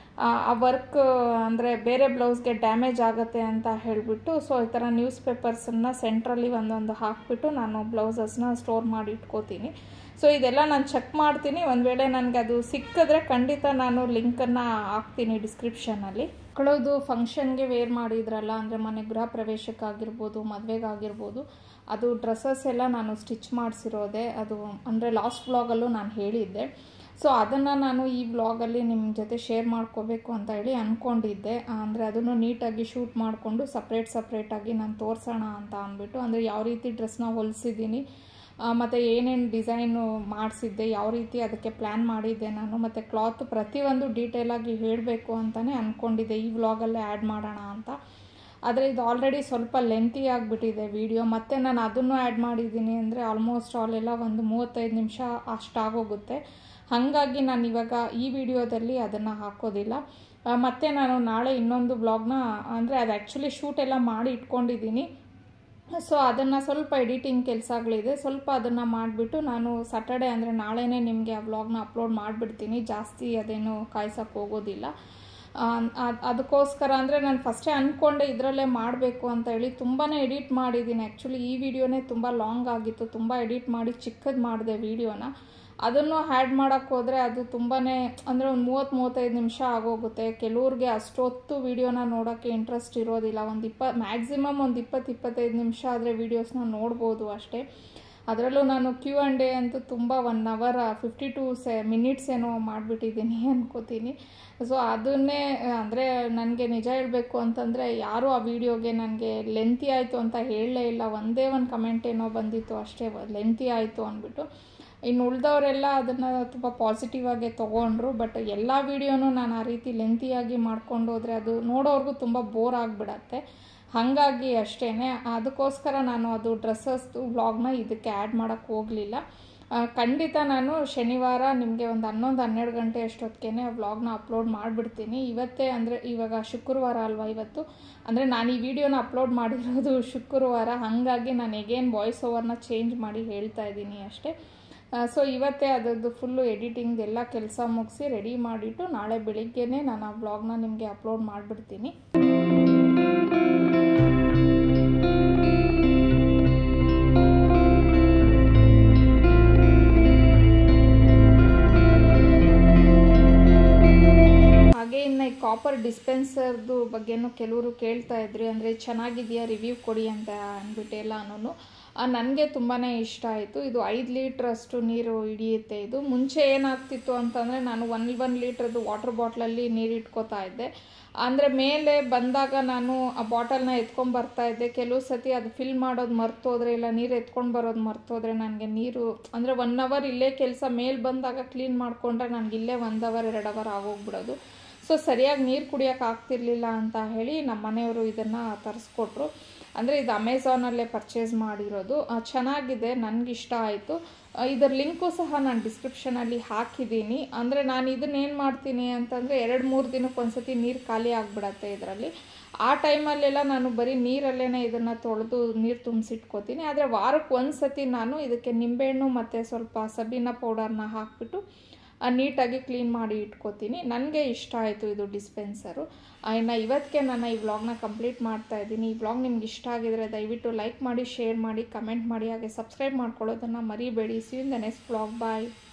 ಆ ವರ್ಕ್ ಅಂದರೆ ಬೇರೆ ಬ್ಲೌಸ್ಗೆ ಡ್ಯಾಮೇಜ್ ಆಗುತ್ತೆ ಅಂತ ಹೇಳಿಬಿಟ್ಟು ಸೊ ಈ ಥರ ನ್ಯೂಸ್ ಪೇಪರ್ಸನ್ನು ಸೆಂಟ್ರಲ್ಲಿ ಒಂದೊಂದು ಹಾಕ್ಬಿಟ್ಟು ನಾನು ಬ್ಲೌಸಸ್ನ ಸ್ಟೋರ್ ಮಾಡಿ ಇಟ್ಕೋತೀನಿ ಸೊ ಇದೆಲ್ಲ ನಾನು ಚೆಕ್ ಮಾಡ್ತೀನಿ ಒಂದು ವೇಳೆ ನನಗೆ ಅದು ಸಿಕ್ಕಿದ್ರೆ ಖಂಡಿತ ನಾನು ಲಿಂಕನ್ನು ಹಾಕ್ತೀನಿ ಡಿಸ್ಕ್ರಿಪ್ಷನಲ್ಲಿ ಮಕ್ಕಳದು ಫಂಕ್ಷನ್ಗೆ ವೇರ್ ಮಾಡಿದ್ರಲ್ಲ ಅಂದರೆ ಮನೆ ಗೃಹ ಪ್ರವೇಶಕ್ಕಾಗಿರ್ಬೋದು ಮದುವೆಗಾಗಿರ್ಬೋದು ಅದು ಡ್ರೆಸ್ಸಸ್ ಎಲ್ಲ ನಾನು ಸ್ಟಿಚ್ ಮಾಡಿಸಿರೋದೆ ಅದು ಅಂದರೆ ಲಾಸ್ಟ್ ವ್ಲಾಗಲ್ಲೂ ನಾನು ಹೇಳಿದ್ದೆ ಸೊ ಅದನ್ನು ನಾನು ಈ ವ್ಲಾಗಲ್ಲಿ ನಿಮ್ಮ ಜೊತೆ ಶೇರ್ ಮಾಡ್ಕೋಬೇಕು ಅಂತ ಹೇಳಿ ಅಂದ್ಕೊಂಡಿದ್ದೆ ಅಂದರೆ ಅದನ್ನು ನೀಟಾಗಿ ಶೂಟ್ ಮಾಡಿಕೊಂಡು ಸಪ್ರೇಟ್ ಸಪ್ರೇಟಾಗಿ ನಾನು ತೋರಿಸೋಣ ಅಂತ ಅಂದ್ಬಿಟ್ಟು ಅಂದರೆ ಯಾವ ರೀತಿ ಡ್ರೆಸ್ನ ಹೊಲಿಸಿದ್ದೀನಿ ಮತ್ತು ಏನೇನು ಡಿಸೈನು ಮಾಡಿಸಿದ್ದೆ ಯಾವ ರೀತಿ ಅದಕ್ಕೆ ಪ್ಲ್ಯಾನ್ ಮಾಡಿದ್ದೆ ನಾನು ಮತ್ತು ಕ್ಲಾತ್ ಪ್ರತಿಯೊಂದು ಡೀಟೇಲಾಗಿ ಹೇಳಬೇಕು ಅಂತಲೇ ಅಂದ್ಕೊಂಡಿದ್ದೆ ಈ ವ್ಲಾಗಲ್ಲೇ ಆ್ಯಡ್ ಮಾಡೋಣ ಅಂತ ಆದರೆ ಇದು ಆಲ್ರೆಡಿ ಸ್ವಲ್ಪ ಲೆಂತಿ ಆಗಿಬಿಟ್ಟಿದೆ ವಿಡಿಯೋ ಮತ್ತು ನಾನು ಅದನ್ನು ಆ್ಯಡ್ ಮಾಡಿದ್ದೀನಿ ಅಂದರೆ ಆಲ್ಮೋಸ್ಟ್ ಆಲ್ ಎಲ್ಲ ಒಂದು ಮೂವತ್ತೈದು ನಿಮಿಷ ಅಷ್ಟಾಗೋಗುತ್ತೆ ಹಾಗಾಗಿ ನಾನು ಇವಾಗ ಈ ವಿಡಿಯೋದಲ್ಲಿ ಅದನ್ನು ಹಾಕೋದಿಲ್ಲ ಮತ್ತು ನಾನು ನಾಳೆ ಇನ್ನೊಂದು ಬ್ಲಾಗ್ನ ಅಂದರೆ ಅದು ಆ್ಯಕ್ಚುಲಿ ಶೂಟ್ ಎಲ್ಲ ಮಾಡಿ ಇಟ್ಕೊಂಡಿದ್ದೀನಿ ಸೊ ಅದನ್ನು ಸ್ವಲ್ಪ ಎಡಿಟಿಂಗ್ ಕೆಲಸಗಳಿದೆ ಸ್ವಲ್ಪ ಅದನ್ನು ಮಾಡಿಬಿಟ್ಟು ನಾನು ಸ್ಯಾಟರ್ಡೆ ಅಂದರೆ ನಾಳೆನೇ ನಿಮಗೆ ಆ ವ್ಲಾಗ್ನ ಅಪ್ಲೋಡ್ ಮಾಡಿಬಿಡ್ತೀನಿ ಜಾಸ್ತಿ ಅದೇನು ಕಾಯ್ಸೋಕ್ಕೆ ಹೋಗೋದಿಲ್ಲ ಅದಕ್ಕೋಸ್ಕರ ಅಂದರೆ ನಾನು ಫಸ್ಟೇ ಅಂದ್ಕೊಂಡೆ ಇದರಲ್ಲೇ ಮಾಡಬೇಕು ಅಂತ ಹೇಳಿ ತುಂಬಾ ಎಡಿಟ್ ಮಾಡಿದ್ದೀನಿ ಆ್ಯಕ್ಚುಲಿ ಈ ವಿಡಿಯೋನೇ ತುಂಬ ಲಾಂಗ್ ಆಗಿತ್ತು ತುಂಬ ಎಡಿಟ್ ಮಾಡಿ ಚಿಕ್ಕದು ಮಾಡಿದೆ ವಿಡಿಯೋನ ಅದನ್ನು ಹ್ಯಾಡ್ ಮಾಡೋಕ್ಕೆ ಹೋದರೆ ಅದು ತುಂಬಾ ಅಂದರೆ ಒಂದು ಮೂವತ್ತು ಮೂವತ್ತೈದು ನಿಮಿಷ ಆಗೋಗುತ್ತೆ ಕೆಲವ್ರಿಗೆ ಅಷ್ಟೊತ್ತು ವೀಡಿಯೋನ ನೋಡೋಕ್ಕೆ ಇಂಟ್ರೆಸ್ಟ್ ಇರೋದಿಲ್ಲ ಒಂದು ಇಪ್ಪ ಮ್ಯಾಕ್ಸಿಮಮ್ ಒಂದು ಇಪ್ಪತ್ತು ಇಪ್ಪತ್ತೈದು ನಿಮಿಷ ಆದರೆ ವೀಡಿಯೋಸ್ನ ನೋಡ್ಬೋದು ಅಷ್ಟೇ ಅದರಲ್ಲೂ ನಾನು ಕ್ಯೂ ಆ್ಯಂಡ್ ಡೇ ಅಂತೂ ತುಂಬ ಒನ್ ಅವರ್ ಫಿಫ್ಟಿ ಟು ಸೆ ಮಿನಿಟ್ಸ್ ಏನೋ ಮಾಡಿಬಿಟ್ಟಿದ್ದೀನಿ ಅನ್ಕೋತೀನಿ ಸೊ ಅದನ್ನೇ ಅಂದರೆ ನನಗೆ ನಿಜ ಹೇಳಬೇಕು ಅಂತಂದರೆ ಯಾರೂ ಆ ವಿಡಿಯೋಗೆ ನನಗೆ ಲೆಂತಿ ಆಯಿತು ಅಂತ ಹೇಳಲೇ ಇಲ್ಲ ಒಂದೇ ಒಂದು ಕಮೆಂಟ್ ಏನೋ ಬಂದಿತ್ತು ಅಷ್ಟೇ ಲೆಂತಿ ಆಯಿತು ಅಂದ್ಬಿಟ್ಟು ಇನ್ನು ಉಳಿದವರೆಲ್ಲ ಅದನ್ನು ತುಂಬ ಪಾಸಿಟಿವ್ ಆಗಿ ತೊಗೊಂಡ್ರು ಬಟ್ ಎಲ್ಲ ವೀಡಿಯೋನೂ ನಾನು ಆ ರೀತಿ ಲೆಂತಿಯಾಗಿ ಮಾಡ್ಕೊಂಡು ಹೋದರೆ ಅದು ನೋಡೋರ್ಗೂ ತುಂಬ ಬೋರ್ ಆಗಿಬಿಡತ್ತೆ ಹಾಗಾಗಿ ಅಷ್ಟೇ ಅದಕ್ಕೋಸ್ಕರ ನಾನು ಅದು ಡ್ರೆಸ್ಸಸ್ದು ವ್ಲಾಗ್ನ ಇದಕ್ಕೆ ಆ್ಯಡ್ ಮಾಡೋಕ್ಕೆ ಹೋಗಲಿಲ್ಲ ಖಂಡಿತ ನಾನು ಶನಿವಾರ ನಿಮಗೆ ಒಂದು ಹನ್ನೊಂದು ಹನ್ನೆರಡು ಗಂಟೆ ಅಷ್ಟೊತ್ತಿಗೆ ಆ ವ್ಲಾಗ್ನ ಅಪ್ಲೋಡ್ ಮಾಡಿಬಿಡ್ತೀನಿ ಇವತ್ತೇ ಅಂದರೆ ಇವಾಗ ಶುಕ್ರವಾರ ಅಲ್ವಾ ಇವತ್ತು ಅಂದರೆ ನಾನು ಈ ವಿಡಿಯೋನ ಅಪ್ಲೋಡ್ ಮಾಡಿರೋದು ಶುಕ್ರವಾರ ಹಾಗಾಗಿ ನಾನು ಎಗೇನ್ ವಾಯ್ಸ್ ಓವರ್ನ ಚೇಂಜ್ ಮಾಡಿ ಹೇಳ್ತಾ ಇದ್ದೀನಿ ಅಷ್ಟೇ ಸೊ ಇವತ್ತೇ ಅದರದ್ದು ಫುಲ್ಲು ಎಡಿಟಿಂಗ್ ಎಲ್ಲ ಕೆಲಸ ಮುಗಿಸಿ ರೆಡಿ ಮಾಡಿಟ್ಟು ನಾಳೆ ಬೆಳಿಗ್ಗೆನೇ ನಾನು ಆ ಬ್ಲಾಗ್ನ ನಿಮಗೆ ಅಪ್ಲೋಡ್ ಮಾಡಿಬಿಡ್ತೀನಿ ಹಾಗೆ ಇನ್ನು ಈ ಕಾಪರ್ ಡಿಸ್ಪೆನ್ಸರ್ದು ಬಗ್ಗೆನೂ ಕೆಲವರು ಕೇಳ್ತಾ ಇದ್ರಿ ಅಂದರೆ ಚೆನ್ನಾಗಿದೆಯಾ ರಿವ್ಯೂ ಕೊಡಿ ಅಂತ ಅಂದ್ಬಿಟ್ಟು ಎಲ್ಲನೂ ನನಗೆ ತುಂಬಾ ಇಷ್ಟ ಆಯಿತು ಇದು ಐದು ಲೀಟ್ರಷ್ಟು ನೀರು ಹಿಡಿಯುತ್ತೆ ಇದು ಮುಂಚೆ ಏನಾಗ್ತಿತ್ತು ಅಂತಂದರೆ ನಾನು ಒನ್ ಒನ್ ಲೀಟ್ರದ್ದು ವಾಟರ್ ಬಾಟ್ಲಲ್ಲಿ ನೀರು ಇಟ್ಕೋತಾ ಇದ್ದೆ ಅಂದರೆ ಮೇಲೆ ಬಂದಾಗ ನಾನು ಆ ಬಾಟಲ್ನ ಎತ್ಕೊಂಡು ಬರ್ತಾ ಇದ್ದೆ ಕೆಲವು ಸತಿ ಅದು ಫಿಲ್ ಮಾಡೋದು ಮರ್ತೋದ್ರೆ ಇಲ್ಲ ನೀರು ಎತ್ಕೊಂಡು ಬರೋದು ಮರ್ತೋದ್ರೆ ನನಗೆ ನೀರು ಅಂದರೆ ಒನ್ ಅವರ್ ಇಲ್ಲೇ ಕೆಲಸ ಮೇಲೆ ಬಂದಾಗ ಕ್ಲೀನ್ ಮಾಡಿಕೊಂಡ್ರೆ ನನಗೆ ಇಲ್ಲೇ ಒಂದು ಅವರ್ ಎರಡು ಅವರ್ ಆಗೋಗ್ಬಿಡೋದು ಸೊ ಸರಿಯಾಗಿ ನೀರು ಕುಡಿಯೋಕೆ ಆಗ್ತಿರ್ಲಿಲ್ಲ ಅಂತ ಹೇಳಿ ನಮ್ಮ ಮನೆಯವರು ಇದನ್ನು ತರಿಸ್ಕೊಟ್ರು ಅಂದರೆ ಇದು ಅಮೆಝಾನಲ್ಲೇ ಪರ್ಚೇಸ್ ಮಾಡಿರೋದು ಚೆನ್ನಾಗಿದೆ ನನಗಿಷ್ಟ ಆಯಿತು ಇದರ ಲಿಂಕು ಸಹ ನಾನು ಡಿಸ್ಕ್ರಿಪ್ಷನಲ್ಲಿ ಹಾಕಿದ್ದೀನಿ ಅಂದರೆ ನಾನು ಇದನ್ನೇನು ಮಾಡ್ತೀನಿ ಅಂತಂದರೆ ಎರಡು ಮೂರು ದಿನಕ್ಕೆ ಒಂದ್ಸತಿ ನೀರು ಖಾಲಿ ಆಗಿಬಿಡತ್ತೆ ಇದರಲ್ಲಿ ಆ ಟೈಮಲ್ಲೆಲ್ಲ ನಾನು ಬರೀ ನೀರಲ್ಲೇ ಇದನ್ನು ತೊಳೆದು ನೀರು ತುಂಬಿಸಿಟ್ಕೋತೀನಿ ಆದರೆ ವಾರಕ್ಕೆ ಒಂದು ಸತಿ ನಾನು ಇದಕ್ಕೆ ನಿಂಬೆಹಣ್ಣು ಮತ್ತು ಸ್ವಲ್ಪ ಸಬೀನ ಪೌಡರ್ನ ಹಾಕಿಬಿಟ್ಟು ನೀಟಾಗಿ ಕ್ಲೀನ್ ಮಾಡಿ ಇಟ್ಕೋತೀನಿ ನನಗೆ ಇಷ್ಟ ಆಯಿತು ಇದು ಡಿಸ್ಪೆನ್ಸರು ಇನ್ನು ಇವತ್ತಿಗೆ ನಾನು ಈ ವ್ಲಾಗ್ನ ಕಂಪ್ಲೀಟ್ ಮಾಡ್ತಾ ಇದ್ದೀನಿ ಈ ವ್ಲಾಗ್ ನಿಮ್ಗೆ ಇಷ್ಟ ಆಗಿದರೆ ದಯವಿಟ್ಟು ಲೈಕ್ ಮಾಡಿ ಶೇರ್ ಮಾಡಿ ಕಮೆಂಟ್ ಮಾಡಿ ಹಾಗೆ ಸಬ್ಸ್ಕ್ರೈಬ್ ಮಾಡ್ಕೊಳ್ಳೋದನ್ನು ಮರಿಬೇಡಿ see in the next vlog bye